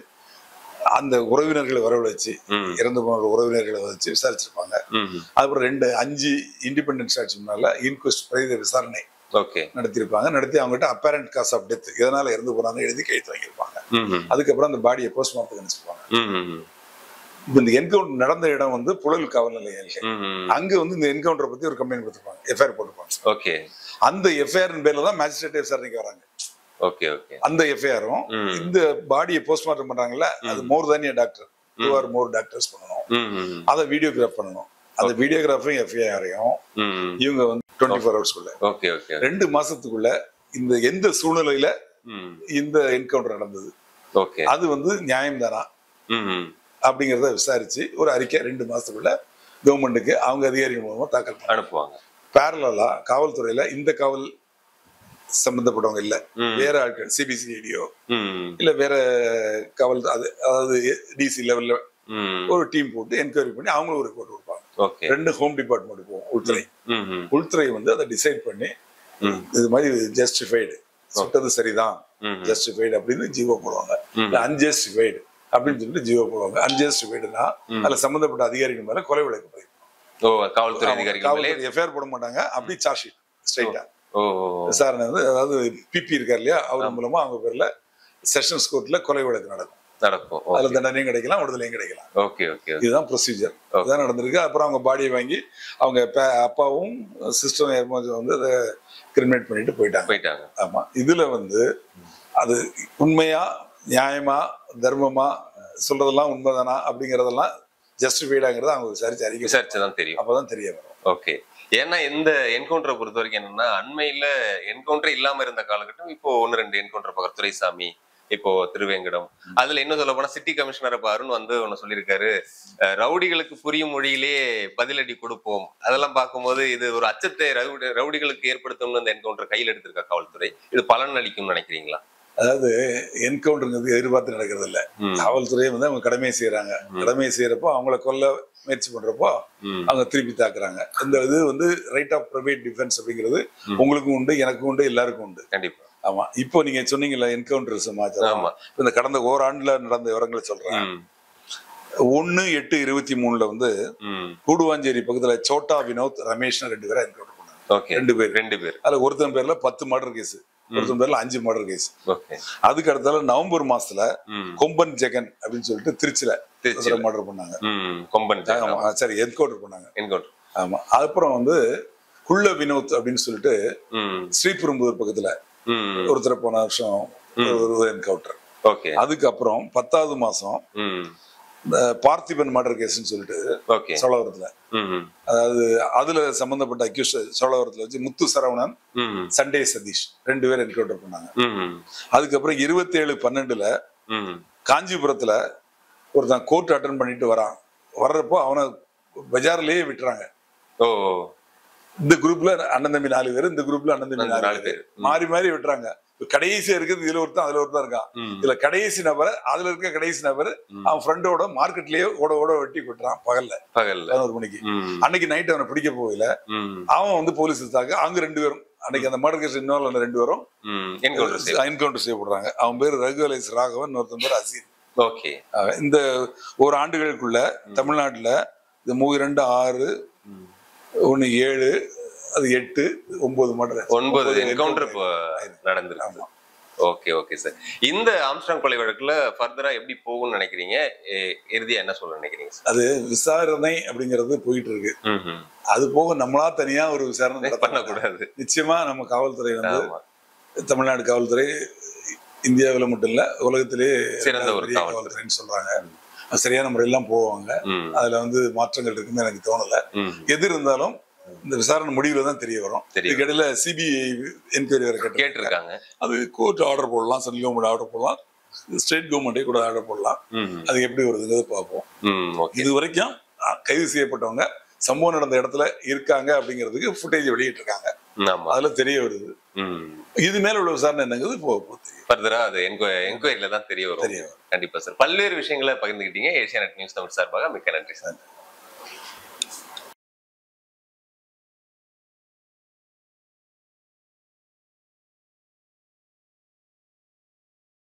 அந்த உறவினர்களை வரவழைச்சு ம் இறந்து போன உறவினர்களை வச்சு விசாரிச்சிருப்பாங்க ம் அதுக்கப்புறம் ரெண்டு அஞ்சு இண்டிபெண்டன்ஸ் ஆட்சி முன்னால இன்கொஸ்ட் பிரேத விசாரணை ஓகே நடத்தியிருப்பாங்க நடத்தி அவங்ககிட்ட அப்பேரண்ட் காஸ் ஆஃப் டெத் எதனால இறந்து போனாங்க எழுதி கையெழுத்து வாங்கியிருப்பாங்க ம் ம் அதுக்கப்புறம் அந்த பாடியை போஸ்ட்மார்ட்டம் அனுப்பிச்சிருப்பாங்க ம் ம் இப்போ இந்த என்கவுண்டர் நடந்த இடம் வந்து புழல் காவல் நிலையம் ம் ம் அங்க வந்து இந்த என்கவுண்டரை பத்தி ஒரு கம்ப்ளைண்ட் கொடுத்துருப்பாங்க எஃப்ஐஆர் போட்டுருப்பாங்க ஓகே அந்த எஃப்ஐஆர் பேர்ல தான் மேஜிஸ்ட்ரேட் விசாரணைக்கு வராங்க ஓகே ஓகே அந்த எஃப்ஐஆரும் ம் இந்த பாடியை போஸ்ட்மார்ட்டம் பண்றாங்கல்ல அது more than a doctor two or more doctors பண்ணணும் ம் ம் அதை வீடியோகிராஃப் பண்ணணும் அந்த வீடியோகிராஃபையும் எஃப்ஐஆரையும் ம் இவங்க வந்து டுவெண்ட்டி ஃபோர் ஹவர்ஸ்க்குள்ள ஓகே ஓகே ரெண்டு மாசத்துக்குள்ள இந்த எந்த சூழ்நிலையில ம் இந்த என்கவுண்டர் நடந்தது ஓகே அது வந்து நியாயம் தானா ம் ம் அப்படிங்கிறத விசாரிச்சு ஒரு அறிக்கை ரெண்டு மாசத்துக்குள்ள கவர்மெண்ட்டுக்கு அவங்க அதிகாரிகள் மூலமா தாக்கல் பண்ணாங்க அனுப்புவாங்க பேரலா காவல்துறையில இந்த காவல் சம்பந்தப்பட்டவங்க இல்ல ம். வேற ஆட்கள் சிபிசிஐடியோ ம் இல்ல வேற காவல் அது அதாவது டிசி லெவல்ல ம் ஒரு டீம் போட்டு என்கொயரி பண்ணி அவங்களும் ஒரு ரிப்போர்ட் கொடுப்பாங்க ஓகே ரெண்டு ஹோம் டிபார்ட்மெண்ட் போவோம் உள்துறை ம் ம் உள்துறை வந்து அதை டிசைட் பண்ணி ம் இது மாதிரி ஜஸ்டிஃபைடு சுட்டது சரிதான் ம் ஜஸ்டிஃபைடு அப்படின்னு ஜீவோ போடுவாங்க ம். அன்ஜஸ்டிஃபைடு அப்படின்னு சொல்லிட்டு ஜீவோ போடுவாங்க அன்ஜஸ்டிஃபைடுனா அதுல சம்பந்தப்பட்ட அதிகாரிகள் மேல கொலை வழக்கு பதிவு ஓ காவல்துறை அதிகாரிகள் மேலே காவல்துறை எஃப்ஐஆர் போட மாட்டாங்க அப்படி சார்ஜ் ஷீட் ஸ்ட்ரைட்டா ஓ விசாரணை வந்து அதாவது பிபி இருக்கார் இல்லையா அவர் மூலமா அவங்க பேர்ல செஷன்ஸ் கோர்ட்ல கொலை வழக்கு நடக்கும் நடக்கும் அதுல தண்டனையும் கிடைக்கலாம் விடுதலையும் கிடைக்கலாம் ஓகே ஓகே இதுதான் ப்ரொசீஜர் இதுதான் நடந்திருக்கு அப்புறம் அவங்க பாடியை வாங்கி அவங்க பே- அப்பாவும் சிஸ்டரும் வந்து அதை கிரிமினேட் பண்ணிட்டு போயிட்டாங்க போயிட்டாங்க ஆமா இதுல வந்து அது உண்மையா நியாயமா தர்மமா சொல்றதெல்லாம் உண்மைதானா அப்படிங்கறதெல்லாம் ஜஸ்டிஃபைடாங்கிறத அவங்க விசாரிச்சு அறிக்கை விசாரிச்சுதான் தெரியும் அப்பதான் தெரிய வரும் ஓகே ஏன்னா இந்த என்கவுண்டரை பொறுத்த வரைக்கும் என்னன்னா அண்மையில என்கவுண்டர் இல்லாம இருந்த காலகட்டம் இப்போ ஒன்னு ரெண்டு என்கவுண்டர் பார்க்குற துரைசாமி இப்போ திருவேங்கடம் அதுல இன்னும் சொல்ல போனா சிட்டி கமிஷனர் இப்ப அருண் வந்து ஒன்னு சொல்லியிருக்காரு அஹ், ரவுடிகளுக்கு புரியும் மொழியிலே பதிலடி கொடுப்போம் அதெல்லாம் பார்க்கும்போது இது ஒரு அச்சத்தை ரவுடி ரவுடிகளுக்கு ஏற்படுத்தும்னு இந்த என்கவுண்டர் கையில் எடுத்திருக்கா காவல்துறை இது பலன் அளிக்கும்னு நினைக்கிறீங்களா அதாவது என்கவுண்டருங்கிறது எதிர்பார்த்து நடக்கிறது இல்ல ம், காவல்துறை வந்து அவங்க கடமையை செய்யறாங்க கடமையை செய்யறப்போ அவங்கள கொல்ல முயற்சி பண்றப்போ ம், அவங்க திருப்பி தாக்குறாங்க இந்த இது வந்து ரைட் ஆஃப் ப்ரைவேட் டிஃபென்ஸ் அப்படிங்கிறது ம். உங்களுக்கும் உண்டு எனக்கும் உண்டு எல்லாருக்கும் உண்டு கண்டிப்பா ஆமா இப்போ நீங்க சொன்னீங்கல்ல என்கவுண்டர் சமாச்சாரம் ஆமா இந்த கடந்த ஓராண்டுல நடந்த விவரங்களை சொல்றேன் ம், ஒன்னு எட்டு இருபத்தி மூணுல வந்து ம் கூடுவாஞ்சேரி பக்கத்துல சோட்டா வினோத் ரமேஷ்னு ரெண்டு பேரை என்கவுண்டர் பண்ணாங்க ஓகே ரெண்டு பேர் ரெண்டு பேர் அதுல ஒருத்தன் பேர்ல பத்து மர்டர் கேஸ் ஒருத்தன் பேர்ல அஞ்சு மர்டர் கேஸ் ஓகே அதுக்கு அடுத்தால நவம்பர் மாசத்துல ம் கொம்பன் ஜெகன் அப்படின்னு சொல்லிட்டு திருச்சியில திருச்சியில. மர்டர் பண்ணாங்க ம் கொம்பன் ஆமா, சரி என்கவுண்டர் பண்ணாங்க என்கவுண்டர் ஆமா அப்புறம் வந்து குள்ள வினோத் அப்படின்னு சொல்லிட்டு ம் ஸ்ரீபெரும்புதூர் பக்கத்துல ம் ஒருத்தர் போன வருஷம் ஒரு என்கவுண்டர் ஓகே அதுக்கப்புறம் பத்தாவது மாசம் ம் இந்த பார்த்திபன் மர்டர் கேஸ்ன்னு சொல்லிட்டு ஓகே சோழவரத்துல ம் அதாவது அதுல சம்பந்தப்பட்ட அக்யூஸ் சோழவரத்துல வச்சு முத்து சரவணன் ம் சண்டே சதீஷ் ரெண்டு பேர் என்கவுண்டர் பண்ணாங்க ம் அதுக்கப்புறம் இருபத்தி ஏழு பன்னெண்டுல ம் காஞ்சிபுரத்துல ஒருத்தன் கோர்ட் அட்டன் பண்ணிட்டு வரான் வர்றப்போ அவனை பஜார்லயே விட்டுறாங்க ஓ இந்த குரூப்ல அண்ணன் தம்பி நாலு பேர் இந்த குரூப்ல அண்ணன் தம்பி நாலு நாலு பேர் பேர். மாறி மாறி விட்டுறாங்க இப்ப கடைசியா இருக்குது இதுல ஒருத்தன் அதுல ஒருத்தன் இருக்கான் ம் இதுல கடைசி நபர் அதுல இருக்க கடைசி நபர் ம். அவன் ஃப்ரெண்டோட மார்க்கெட்லயே ஓட ஓட வெட்டி விட்டுறான் பகல்ல பகல்ல பதினோரு மணிக்கு ம் அன்னைக்கு நைட் அவனை பிடிக்க போகல ம் அவன் வந்து போலீஸ் தாக்க அவங்க ரெண்டு பேரும் அன்னைக்கு அந்த மர்டர் கேஸ் இன்னொரு ரெண்டு பேரும் ம் என்கவுண்டர் சேவ் என்கவுண்டர் செய்யப்படுறாங்க அவன் பேர் ரகுவலேஸ் ராகவன் இன்னொருத்தன் பேர் அசீர் ஓகே ஆக, இந்த ஒரு ஆண்டுகளுக்குள்ள தமிழ்நாட்டுல இந்த மூ இரண்டு ஆறு ம். ஒன்னு ஏழு அது எட்டு ஒன்பது மர்டர் ஒன்பது என்கவுண்டர் இப்போ நடந்திருக்கு ஆமா ஓகே ஓகே சார் இந்த ஆம்ஸ்டாங் கொலை வழக்குல ஃபர்தரா எப்படி போகும்னு நினைக்கிறீங்க எ- இறுதியா என்ன சொல்ல நினைக்கிறீங்க சார் அது விசாரணை அப்படிங்கிறது போயிட்டு இருக்கு ம்ஹும். அது போக நம்மளா தனியா ஒரு விசாரணை நடத்தணும். பண்ணக்கூடாது நிச்சயமா நம்ம காவல்துறை வந்து ஆமா தமிழ்நாடு காவல்துறை இந்தியாவுல மட்டும் இல்ல உலகத்திலே சிறந்த ஒரு பெரிய காவல்துறை. காவல்துறைன்னு சொல்றாங்க அது சரியான முறையெல்லாம் போவாங்க ம் அதுல வந்து மாற்றங்கள் இருக்குன்னு எனக்கு தோணல ம் எது இருந்தாலும் இந்த விசாரணை முடிவுல தான் தெரிய வரும் தெரியும். இதுக்கிடையில சிபிஐ என்கொயரி வேற கேட்டு கேட்டிருக்காங்க அது கோர்ட் ஆர்டர் போடலாம் சென்ட்ரல் கவர்மெண்ட் ஆர்டர் போடலாம் ஸ்டேட் கவர்மெண்டே கூட ஆர்டர் போடலாம் ம் அது எப்படி வருதுங்கிறத பார்ப்போம் ம் ஓகே இது வரைக்கும் அஹ், கைது செய்யப்பட்டவங்க சம்பவம் நடந்த இடத்துல இருக்காங்க அப்படிங்கிறதுக்கு ஃபுட்டேஜ் வெளியிட்டிருக்காங்க ஆமா அதுல தெரிய வருது ம் இது மேல உள்ள விசாரணை என்னங்கிறது இப்போ இப்போ தெரியும் ஃபர்தரா அது என்கொயரியில தான் தெரிய வரும் தெரிய வரும் கண்டிப்பா சார் பல்வேறு விஷயங்களை பகிர்ந்துக்கிட்டீங்க ஏசியா நெட் நியூஸ் தமிழ் சார்பாக மிக்க நன்றி சார்